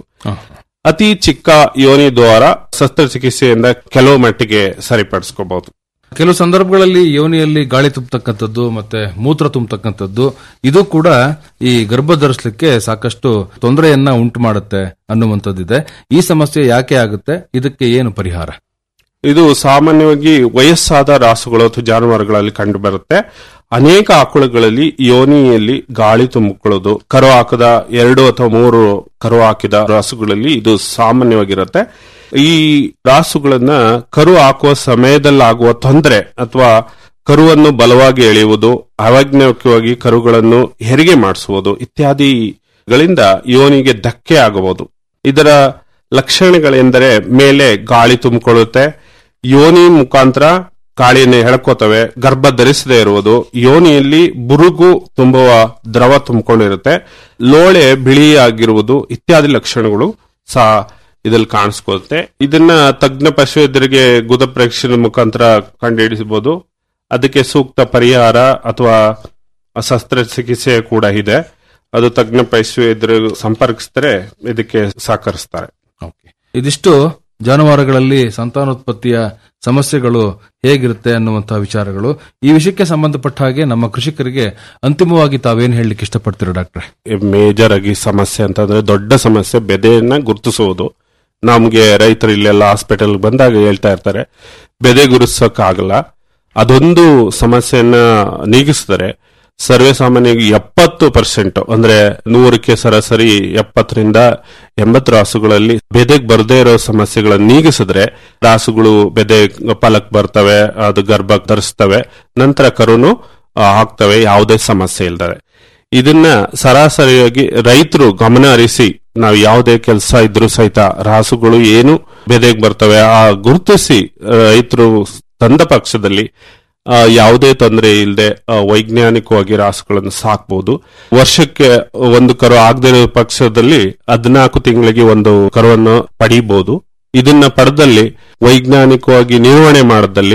ಅತಿ ಚಿಕ್ಕ ಯೋನಿ ದ್ವಾರ ಶಸ್ತ್ರಚಿಕಿತ್ಸೆಯಿಂದ ಕೆಲವು ಮಟ್ಟಿಗೆ ಸರಿಪಡಿಸ್ಕೋಬಹುದು ಕೆಲವು ಸಂದರ್ಭಗಳಲ್ಲಿ ಯೋನಿಯಲ್ಲಿ ಗಾಳಿ ತುಂಬತಕ್ಕಂಥದ್ದು ಮತ್ತೆ ಮೂತ್ರ ತುಂಬತಕ್ಕಂಥದ್ದು ಇದು ಕೂಡ ಈ ಗರ್ಭ ಧರಿಸಲಿಕ್ಕೆ ಸಾಕಷ್ಟು ತೊಂದರೆಯನ್ನ ಉಂಟು ಮಾಡುತ್ತೆ ಅನ್ನುವಂಥದ್ದಿದೆ ಈ ಸಮಸ್ಯೆ ಯಾಕೆ ಆಗುತ್ತೆ ಇದಕ್ಕೆ ಏನು ಪರಿಹಾರ ಇದು ಸಾಮಾನ್ಯವಾಗಿ ವಯಸ್ಸಾದ ರಾಸುಗಳು ಅಥವಾ ಜಾನುವಾರುಗಳಲ್ಲಿ ಕಂಡುಬರುತ್ತೆ ಅನೇಕ ಆಕಳುಗಳಲ್ಲಿ ಯೋನಿಯಲ್ಲಿ ಗಾಳಿ ತುಂಬಿಕೊಳ್ಳೋದು ಕರು ಹಾಕದ ಎರಡು ಅಥವಾ ಮೂರು ಕರು ಹಾಕಿದ ರಾಸುಗಳಲ್ಲಿ ಇದು ಸಾಮಾನ್ಯವಾಗಿರುತ್ತೆ ಈ ರಾಸುಗಳನ್ನ ಕರು ಹಾಕುವ ಸಮಯದಲ್ಲಾಗುವ ತೊಂದರೆ ಅಥವಾ ಕರುವನ್ನು ಬಲವಾಗಿ ಎಳೆಯುವುದು ಅವೈಜ್ಞಾನಿಕವಾಗಿ ಕರುಗಳನ್ನು ಹೆರಿಗೆ ಮಾಡಿಸುವುದು ಇತ್ಯಾದಿಗಳಿಂದ ಯೋನಿಗೆ ಧಕ್ಕೆ ಆಗಬಹುದು ಇದರ ಲಕ್ಷಣಗಳೆಂದರೆ ಮೇಲೆ ಗಾಳಿ ತುಂಬಿಕೊಳ್ಳುತ್ತೆ ಯೋನಿ ಮುಖಾಂತರ ಗಾಳಿಯನ್ನು ಎಳ್ಕೋತವೆ ಗರ್ಭ ಧರಿಸದೇ ಇರುವುದು ಯೋನಿಯಲ್ಲಿ ಬುರುಗು ತುಂಬುವ ದ್ರವ ತುಂಬಿಕೊಂಡಿರುತ್ತೆ ಲೋಳೆ ಬಿಳಿಯಾಗಿರುವುದು ಇತ್ಯಾದಿ ಲಕ್ಷಣಗಳು ಸಹ ಇದಲ್ಲಿ ಕಾಣಿಸ್ಕೊಳುತ್ತೆ ಇದನ್ನ ತಜ್ಞ ಪಶುವೈದ್ಯರಿಗೆ ಗುದ ಪರೀಕ್ಷೆ ಮುಖಾಂತರ ಕಂಡುಹಿಡಿಸಬಹುದು ಅದಕ್ಕೆ ಸೂಕ್ತ ಪರಿಹಾರ ಅಥವಾ ಶಸ್ತ್ರಚಿಕಿತ್ಸೆ ಕೂಡ ಇದೆ ಅದು ತಜ್ಞ ಪಶುವೈದ್ಯರು ಸಂಪರ್ಕಿಸಿದರೆ ಇದಕ್ಕೆ ಸಹಕರಿಸ್ತಾರೆ ಇದಿಷ್ಟು ಜಾನುವಾರುಗಳಲ್ಲಿ ಸಂತಾನೋತ್ಪತ್ತಿಯ ಸಮಸ್ಯೆಗಳು ಹೇಗಿರುತ್ತೆ ಅನ್ನುವಂತಹ ವಿಚಾರಗಳು ಈ ವಿಷಯಕ್ಕೆ ಸಂಬಂಧಪಟ್ಟ ಹಾಗೆ ನಮ್ಮ ಕೃಷಿಕರಿಗೆ ಅಂತಿಮವಾಗಿ ತಾವೇನು ಹೇಳಲಿಕ್ಕೆ ಇಷ್ಟಪಡ್ತೀರಾ ಡಾಕ್ಟ್ರೆ ಮೇಜರ್ ಆಗಿ ಸಮಸ್ಯೆ ಅಂತಂದ್ರೆ ದೊಡ್ಡ ಸಮಸ್ಯೆ ಬೆದೆಯನ್ನ ಗುರುತಿಸುವುದು ನಮ್ಗೆ ರೈತರು ಇಲ್ಲೆಲ್ಲ ಹಾಸ್ಪಿಟಲ್ ಬಂದಾಗ ಹೇಳ್ತಾ ಇರ್ತಾರೆ ಬೆದೆ ಗುರುತಿಸೋಕ್ಕಾಗಲ್ಲ ಅದೊಂದು ಸಮಸ್ಯೆಯನ್ನ ನೀಗಿಸಿದರೆ ಸರ್ವೇ ಸಾಮಾನ್ಯವಾಗಿ ಎಪ್ಪತ್ತು ಪರ್ಸೆಂಟ್ ಅಂದ್ರೆ ನೂರಕ್ಕೆ ಸರಾಸರಿ ಎಪ್ಪತ್ತರಿಂದ ಎಂಬತ್ತು ರಾಸುಗಳಲ್ಲಿ ಬೆದೆಗೆ ಬರದೇ ಇರೋ ಸಮಸ್ಯೆಗಳನ್ನು ನೀಗಿಸಿದ್ರೆ ರಾಸುಗಳು ಬೆದೆ ಫಲಕ್ ಬರ್ತವೆ ಅದು ಗರ್ಭ ಧರಿಸ್ತವೆ ನಂತರ ಕರುನು ಆ, ಹಾಕ್ತವೆ ಯಾವುದೇ ಸಮಸ್ಯೆ ಇಲ್ದರೆ ಇದನ್ನ ಸರಾಸರಿಯಾಗಿ ರೈತರು ಗಮನ ಹರಿಸಿ ನಾವು ಯಾವುದೇ ಕೆಲಸ ಇದ್ರೂ ಸಹಿತ ರಾಸುಗಳು ಏನು ಬೆದೆಗೆ ಬರ್ತವೆ ಆ ಗುರುತಿಸಿ ರೈತರು ತಂದ ಪಕ್ಷದಲ್ಲಿ ಆ, ಯಾವುದೇ ತೊಂದರೆ ಇಲ್ಲದೆ ವೈಜ್ಞಾನಿಕವಾಗಿ ರಾಸುಗಳನ್ನು ಸಾಕ್ಬಹುದು ವರ್ಷಕ್ಕೆ ಒಂದು ಕರು ಆಗದೇ ಇರೋ ಪಕ್ಷದಲ್ಲಿ ಹದಿನಾಲ್ಕು ತಿಂಗಳಿಗೆ ಒಂದು ಕರುವನ್ನು ಪಡೀಬಹುದು ಇದನ್ನ ಪಡೆದಲ್ಲಿ ವೈಜ್ಞಾನಿಕವಾಗಿ ನಿರ್ವಹಣೆ ಮಾಡದಲ್ಲಿ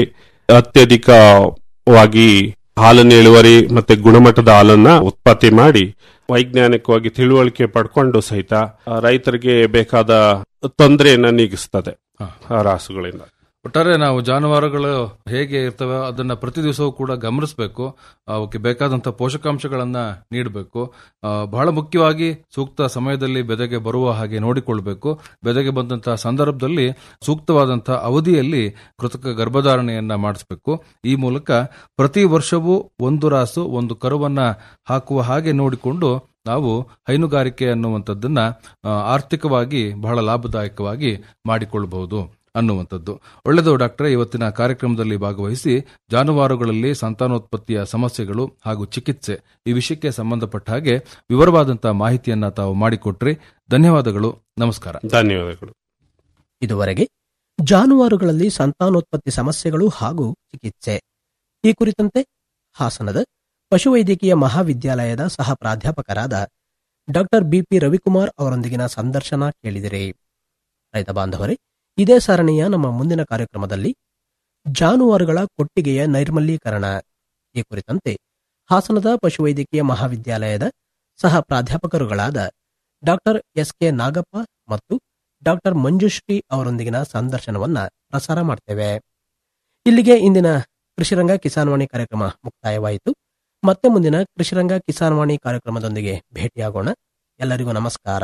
ಅತ್ಯಧಿಕವಾಗಿ ಹಾಲನ್ನು ಇಳುವರಿ ಮತ್ತೆ ಗುಣಮಟ್ಟದ ಹಾಲನ್ನ ಉತ್ಪತ್ತಿ ಮಾಡಿ ವೈಜ್ಞಾನಿಕವಾಗಿ ತಿಳುವಳಿಕೆ ಪಡ್ಕೊಂಡು ಸಹಿತ ಆ, ರೈತರಿಗೆ ಬೇಕಾದ ತೊಂದರೆಯನ್ನ ನೀಗಿಸ್ತದೆ ಆ ರಾಸುಗಳಿಂದ ಒಟ್ಟಾರೆ ನಾವು ಜಾನುವಾರುಗಳು ಹೇಗೆ ಇರ್ತವೆ ಅದನ್ನ ಪ್ರತಿ ದಿವಸವೂ ಕೂಡ ಗಮನಿಸಬೇಕು ಅವಕ್ಕೆ ಬೇಕಾದಂತಹ ಪೋಷಕಾಂಶಗಳನ್ನ ನೀಡಬೇಕು ಆ, ಬಹಳ ಮುಖ್ಯವಾಗಿ ಸೂಕ್ತ ಸಮಯದಲ್ಲಿ ಬೆದೆಗೆ ಬರುವ ಹಾಗೆ ನೋಡಿಕೊಳ್ಬೇಕು ಬೆದೆಗೆ ಬಂದಂತಹ ಸಂದರ್ಭದಲ್ಲಿ ಸೂಕ್ತವಾದಂತಹ ಅವಧಿಯಲ್ಲಿ ಕೃತಕ ಗರ್ಭಧಾರಣೆಯನ್ನ ಮಾಡಿಸಬೇಕು ಈ ಮೂಲಕ ಪ್ರತಿ ವರ್ಷವೂ ಒಂದು ರಾಸು ಒಂದು ಕರುವನ್ನ ಹಾಕುವ ಹಾಗೆ ನೋಡಿಕೊಂಡು ನಾವು ಹೈನುಗಾರಿಕೆ ಅನ್ನುವಂಥದ್ದನ್ನ ಆ, ಆರ್ಥಿಕವಾಗಿ ಬಹಳ ಲಾಭದಾಯಕವಾಗಿ ಮಾಡಿಕೊಳ್ಳಬಹುದು ಅನ್ನುವಂಥದ್ದು ಒಳ್ಳೆಯದು ಡಾಕ್ಟರ್ ಇವತ್ತಿನ ಕಾರ್ಯಕ್ರಮದಲ್ಲಿ ಭಾಗವಹಿಸಿ ಜಾನುವಾರುಗಳಲ್ಲಿ ಸಂತಾನೋತ್ಪತ್ತಿಯ ಸಮಸ್ಯೆಗಳು ಹಾಗೂ ಚಿಕಿತ್ಸೆ ಈ ವಿಷಯಕ್ಕೆ ಸಂಬಂಧಪಟ್ಟ ಹಾಗೆ ವಿವರವಾದಂತಹ ಮಾಹಿತಿಯನ್ನ ತಾವು ಮಾಡಿಕೊಟ್ರಿ ಧನ್ಯವಾದಗಳು ನಮಸ್ಕಾರ ಧನ್ಯವಾದಗಳು ಇದುವರೆಗೆ ಜಾನುವಾರುಗಳಲ್ಲಿ ಸಂತಾನೋತ್ಪತ್ತಿ ಸಮಸ್ಯೆಗಳು ಹಾಗೂ ಚಿಕಿತ್ಸೆ ಈ ಕುರಿತಂತೆ ಹಾಸನದ ಪಶುವೈದ್ಯಕೀಯ ಮಹಾವಿದ್ಯಾಲಯದ ಸಹ ಪ್ರಾಧ್ಯಾಪಕರಾದ ಡಾಕ್ಟರ್ ಬಿಪಿ ರವಿಕುಮಾರ್ ಅವರೊಂದಿಗಿನ ಸಂದರ್ಶನ ಕೇಳಿದಿರಿ ರೈತ ಬಾಂಧವರೇ ಇದೇ ಸರಣಿಯ ನಮ್ಮ ಮುಂದಿನ ಕಾರ್ಯಕ್ರಮದಲ್ಲಿ ಜಾನುವಾರುಗಳ ಕೊಟ್ಟಿಗೆಯ ನೈರ್ಮಲ್ಯೀಕರಣ ಈ ಕುರಿತಂತೆ ಹಾಸನದ ಪಶುವೈದ್ಯಕೀಯ ಮಹಾವಿದ್ಯಾಲಯದ ಸಹ ಪ್ರಾಧ್ಯಾಪಕರುಗಳಾದ ಡಾಕ್ಟರ್ ಎಸ್ ಕೆ ನಾಗಪ್ಪ ಮತ್ತು ಡಾಕ್ಟರ್ ಮಂಜುಶ್ರೀ ಅವರೊಂದಿಗಿನ ಸಂದರ್ಶನವನ್ನ ಪ್ರಸಾರ ಮಾಡ್ತೇವೆ ಇಲ್ಲಿಗೆ ಇಂದಿನ ಕೃಷಿರಂಗ ಕಿಸಾನ್ವಾಣಿ ಕಾರ್ಯಕ್ರಮ ಮುಕ್ತಾಯವಾಯಿತು ಮತ್ತೆ ಮುಂದಿನ ಕೃಷಿರಂಗ ಕಿಸಾನ್ವಾಣಿ ಕಾರ್ಯಕ್ರಮದೊಂದಿಗೆ ಭೇಟಿಯಾಗೋಣ ಎಲ್ಲರಿಗೂ ನಮಸ್ಕಾರ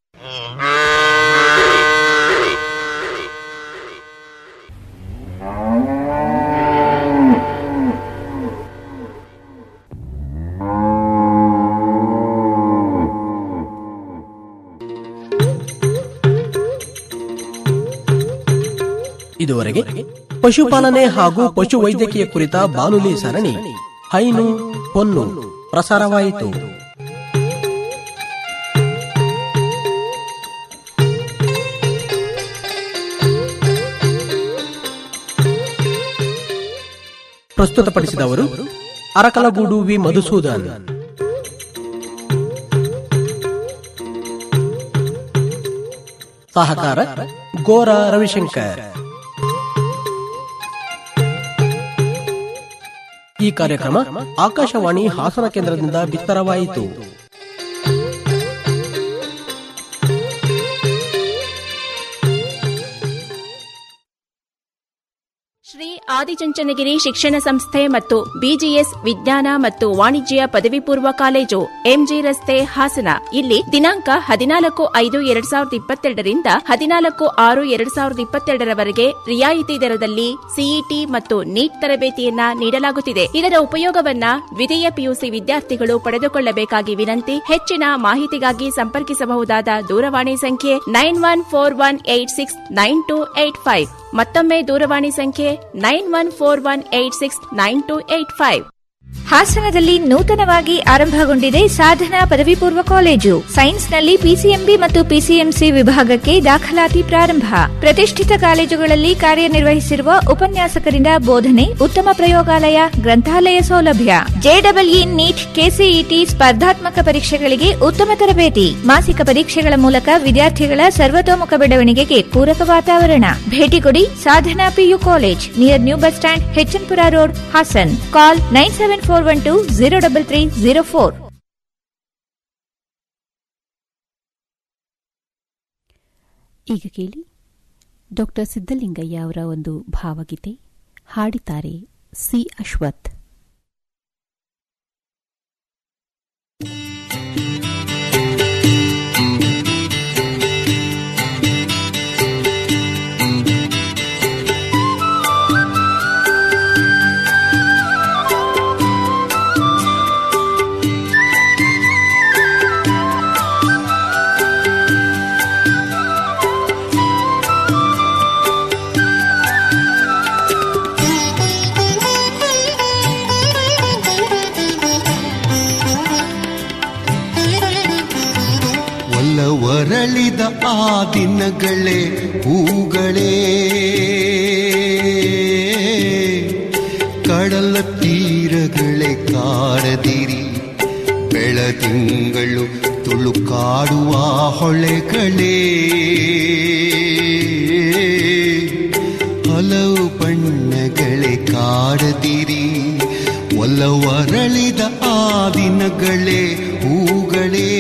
ಇದುವರೆಗೆ ಪಶುಪಾಲನೆ ಹಾಗೂ ಪಶು ವೈದ್ಯಕೀಯ ಕುರಿತ ಬಾನುಲಿ ಸರಣಿ ಹೈನು ಹೊನ್ನು ಪ್ರಸಾರವಾಯಿತು ಪ್ರಸ್ತುತಪಡಿಸಿದವರು ಅರಕಲಗೂಡು ವಿ ಮಧುಸೂದನ್ ಸಹಕಾರ ಗೋರ ರವಿಶಂಕರ್ ಈ ಕಾರ್ಯಕ್ರಮ ಆಕಾಶವಾಣಿ ಹಾಸನ ಕೇಂದ್ರದಿಂದ ಬಿತ್ತರವಾಯಿತು ಶ್ರೀ ಆದಿಚುಂಚನಗಿರಿ ಶಿಕ್ಷಣ ಸಂಸ್ಥೆ ಮತ್ತು ಬಿಜಿಎಸ್ ವಿಜ್ಞಾನ ಮತ್ತು ವಾಣಿಜ್ಯ ಪದವಿ ಪೂರ್ವ ಕಾಲೇಜು ಎಂಜಿ ರಸ್ತೆ ಹಾಸನ ಇಲ್ಲಿ ದಿನಾಂಕ ಹದಿನಾಲ್ಕು ಐದು ಎರಡ್ ಸಾವಿರದ ಇಪ್ಪತ್ತೆರಡರಿಂದ ಹದಿನಾಲ್ಕು ಆರು ಎರಡ್ ಸಾವಿರದ ಇಪ್ಪತ್ತೆರಡರವರೆಗೆ ರಿಯಾಯಿತಿ ದರದಲ್ಲಿ ಸಿಇಟಿ ಮತ್ತು ನೀಟ್ ತರಬೇತಿಯನ್ನ ನೀಡಲಾಗುತ್ತಿದೆ ಇದರ ಉಪಯೋಗವನ್ನ ದ್ವಿತೀಯ ಪಿಯುಸಿ ವಿದ್ಯಾರ್ಥಿಗಳು ಪಡೆದುಕೊಳ್ಳಬೇಕಾಗಿ ವಿನಂತಿ ಹೆಚ್ಚಿನ ಮಾಹಿತಿಗಾಗಿ ಸಂಪರ್ಕಿಸಬಹುದಾದ ದೂರವಾಣಿ ಸಂಖ್ಯೆ nine one four one eight six nine two eight five ಮತ್ತೊಮ್ಮೆ ದೂರವಾಣಿ ಸಂಖ್ಯೆ nine one four one eight six nine two eight five ಹಾಸನದಲ್ಲಿ ನೂತನವಾಗಿ ಆರಂಭಗೊಂಡಿದೆ ಸಾಧನಾ ಪದವಿ ಪೂರ್ವ ಕಾಲೇಜು ಸೈನ್ಸ್ನಲ್ಲಿ ಪಿಸಿಎಂಬಿ ಮತ್ತು ಪಿಸಿಎಂಸಿ ವಿಭಾಗಕ್ಕೆ ದಾಖಲಾತಿ ಪ್ರಾರಂಭ ಪ್ರತಿಷ್ಠಿತ ಕಾಲೇಜುಗಳಲ್ಲಿ ಕಾರ್ಯನಿರ್ವಹಿಸಿರುವ ಉಪನ್ಯಾಸಕರಿಂದ ಬೋಧನೆ ಉತ್ತಮ ಪ್ರಯೋಗಾಲಯ ಗ್ರಂಥಾಲಯ ಸೌಲಭ್ಯ ಜೆಡಬ್ಲ್ಇ ನೀಟ್ ಕೆಸಿಇಟಿ ಸ್ಪರ್ಧಾತ್ಮಕ ಪರೀಕ್ಷೆಗಳಿಗೆ ಉತ್ತಮ ತರಬೇತಿ ಮಾಸಿಕ ಪರೀಕ್ಷೆಗಳ ಮೂಲಕ ವಿದ್ಯಾರ್ಥಿಗಳ ಸರ್ವತೋಮುಖ ಬೆಳವಣಿಗೆಗೆ ಪೂರಕ ವಾತಾವರಣ ಭೇಟಿ ಕೊಡಿ Sadhana PU college near new bus stand HN Pura road Hassan call nine seven four one two zero double three zero four ಈಗ ಕೇಳಿ ಡಾಕ್ಟರ್ ಸಿದ್ದಲಿಂಗಯ್ಯ ಅವರ ಒಂದು ಭಾವಗೀತೆ ಹಾಡಿದ್ದಾರೆ ಸಿ ಅಶ್ವಥ್ ಒಲವರಳಿದ ಆ ದಿನಗಳೇ ಹೂಗಳೇ ಕಡಲ ತೀರಗಳೇ ಕಾಡದಿರಿ ಬೆಳದಿಂಗಳು ತುಳುಕಾಡುವ ಹೊಳೆಗಳೇ ಹಲವು ಬಣ್ಣಗಳೇ ಕಾಡದಿರಿ ಒಲವರಳಿದ ಆ ದಿನಗಳೇ ಹೂಗಳೇ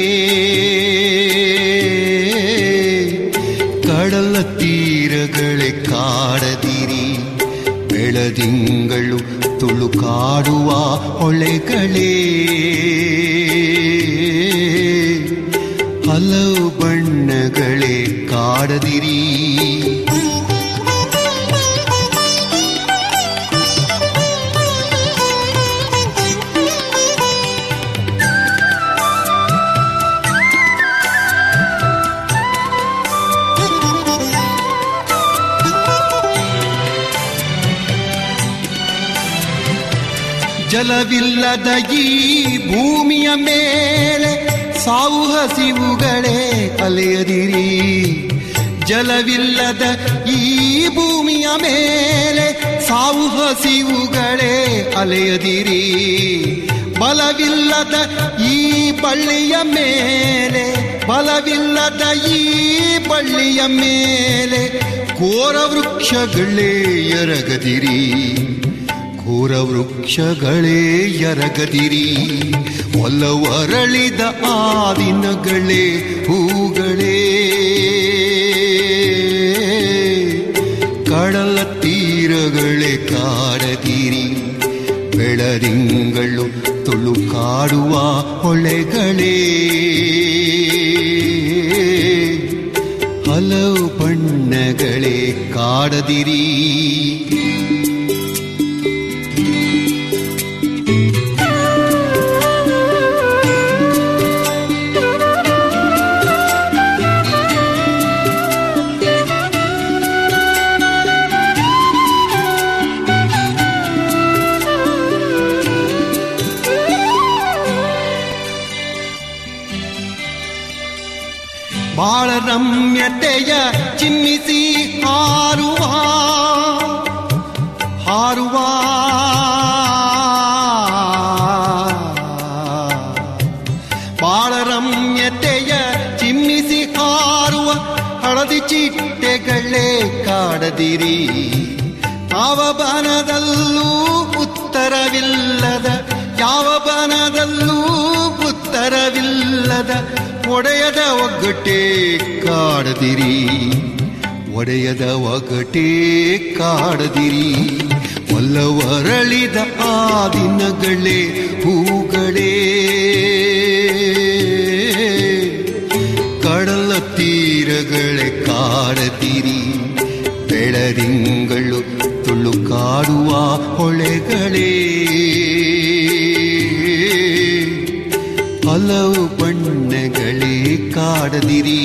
ಕಡಲ ತೀರಗಳೇ ಕಾಡದಿರಿ ಬೆಳದಿಂಗಳು ತುಳುಕಾಡುವ ಹೊಳೆಗಳೇ ಹಲವು ಬಣ್ಣಗಳೇ ಕಾಡದಿರಿ ಜಲವಿಲ್ಲದ ಈ ಭೂಮಿಯ ಮೇಲೆ ಸಾವು ಹಸಿವುಗಳೇ ಅಲೆಯದಿರಿ ಜಲವಿಲ್ಲದ ಈ ಭೂಮಿಯ ಮೇಲೆ ಸಾವು ಹಸಿವುಗಳೇ ಅಲೆಯದಿರಿ ಬಲವಿಲ್ಲದ ಈ ಬಳ್ಳಿಯ ಮೇಲೆ ಬಲವಿಲ್ಲದ ಈ ಬಳ್ಳಿಯ ಮೇಲೆ ಘೋರ ವೃಕ್ಷಗಳೇ ಎರಗದಿರಿ ಘೋರ ವೃಕ್ಷಗಳೇ ಎರಗದಿರಿ ಒಲ್ಲವರಳಿದ ಆ ದಿನಗಳೇ ಹೂಗಳೇ ಕಡಲ ತೀರಗಳೇ ಕಾಡದಿರಿ ಬೆಳರಿಂಗಳು ತುಳುಕಾಡುವ ಹೊಳೆಗಳೇ ಹಲವು ಬಣ್ಣಗಳೇ ಕಾಡದಿರಿ ಬಾಳ ರಮ್ಯತೆಯ ಚಿಮ್ಮಿಸಿ ಹಾರುವ ಹಾರುವ ಬಾಳ ರಮ್ಯತೆಯ ಚಿಮ್ಮಿಸಿ ಹಾರುವ ಹಳದಿ ಚಿಟ್ಟೆಗಳೇ ಕಾಡದಿರಿ ಯಾವ ಬನದಲ್ಲೂ ಉತ್ತರವಿಲ್ಲದ ಯಾವ ಬನದಲ್ಲೂ ಉತ್ತರವಿಲ್ಲದ ಒಡೆಯದ ಒಗ್ಗಟ್ಟೆ ಕಾಡದಿರಿ ಒಡೆಯದ ಒಗ್ಗಟೆ ಕಾಡದಿರಿ ಒಲ್ಲವರಳಿದ ಆ ದಿನಗಳೇ ಹೂಗಳೇ ಕಡಲ ತೀರಗಳೇ ಕಾಡದಿರಿ ಬೆಳರಿಂಗಳು ತುಳುಕಾಡುವ ಹೊಳೆಗಳೇ ಹಲವು ಬಣ್ಣಗಳೇ ಕಾಡದಿರಿ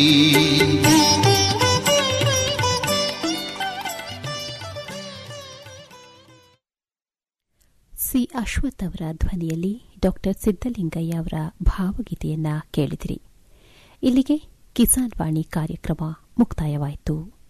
ಸಿ ಅಶ್ವಥ್ ಅವರ ಧ್ವನಿಯಲ್ಲಿ ಡಾಕ್ಟರ್ ಸಿದ್ದಲಿಂಗಯ್ಯ ಅವರ ಭಾವಗೀತೆಯನ್ನ ಕೇಳಿದಿರಿ ಇಲ್ಲಿಗೆ ಕಿಸಾನ್ ವಾಣಿ ಕಾರ್ಯಕ್ರಮ ಮುಕ್ತಾಯವಾಯಿತು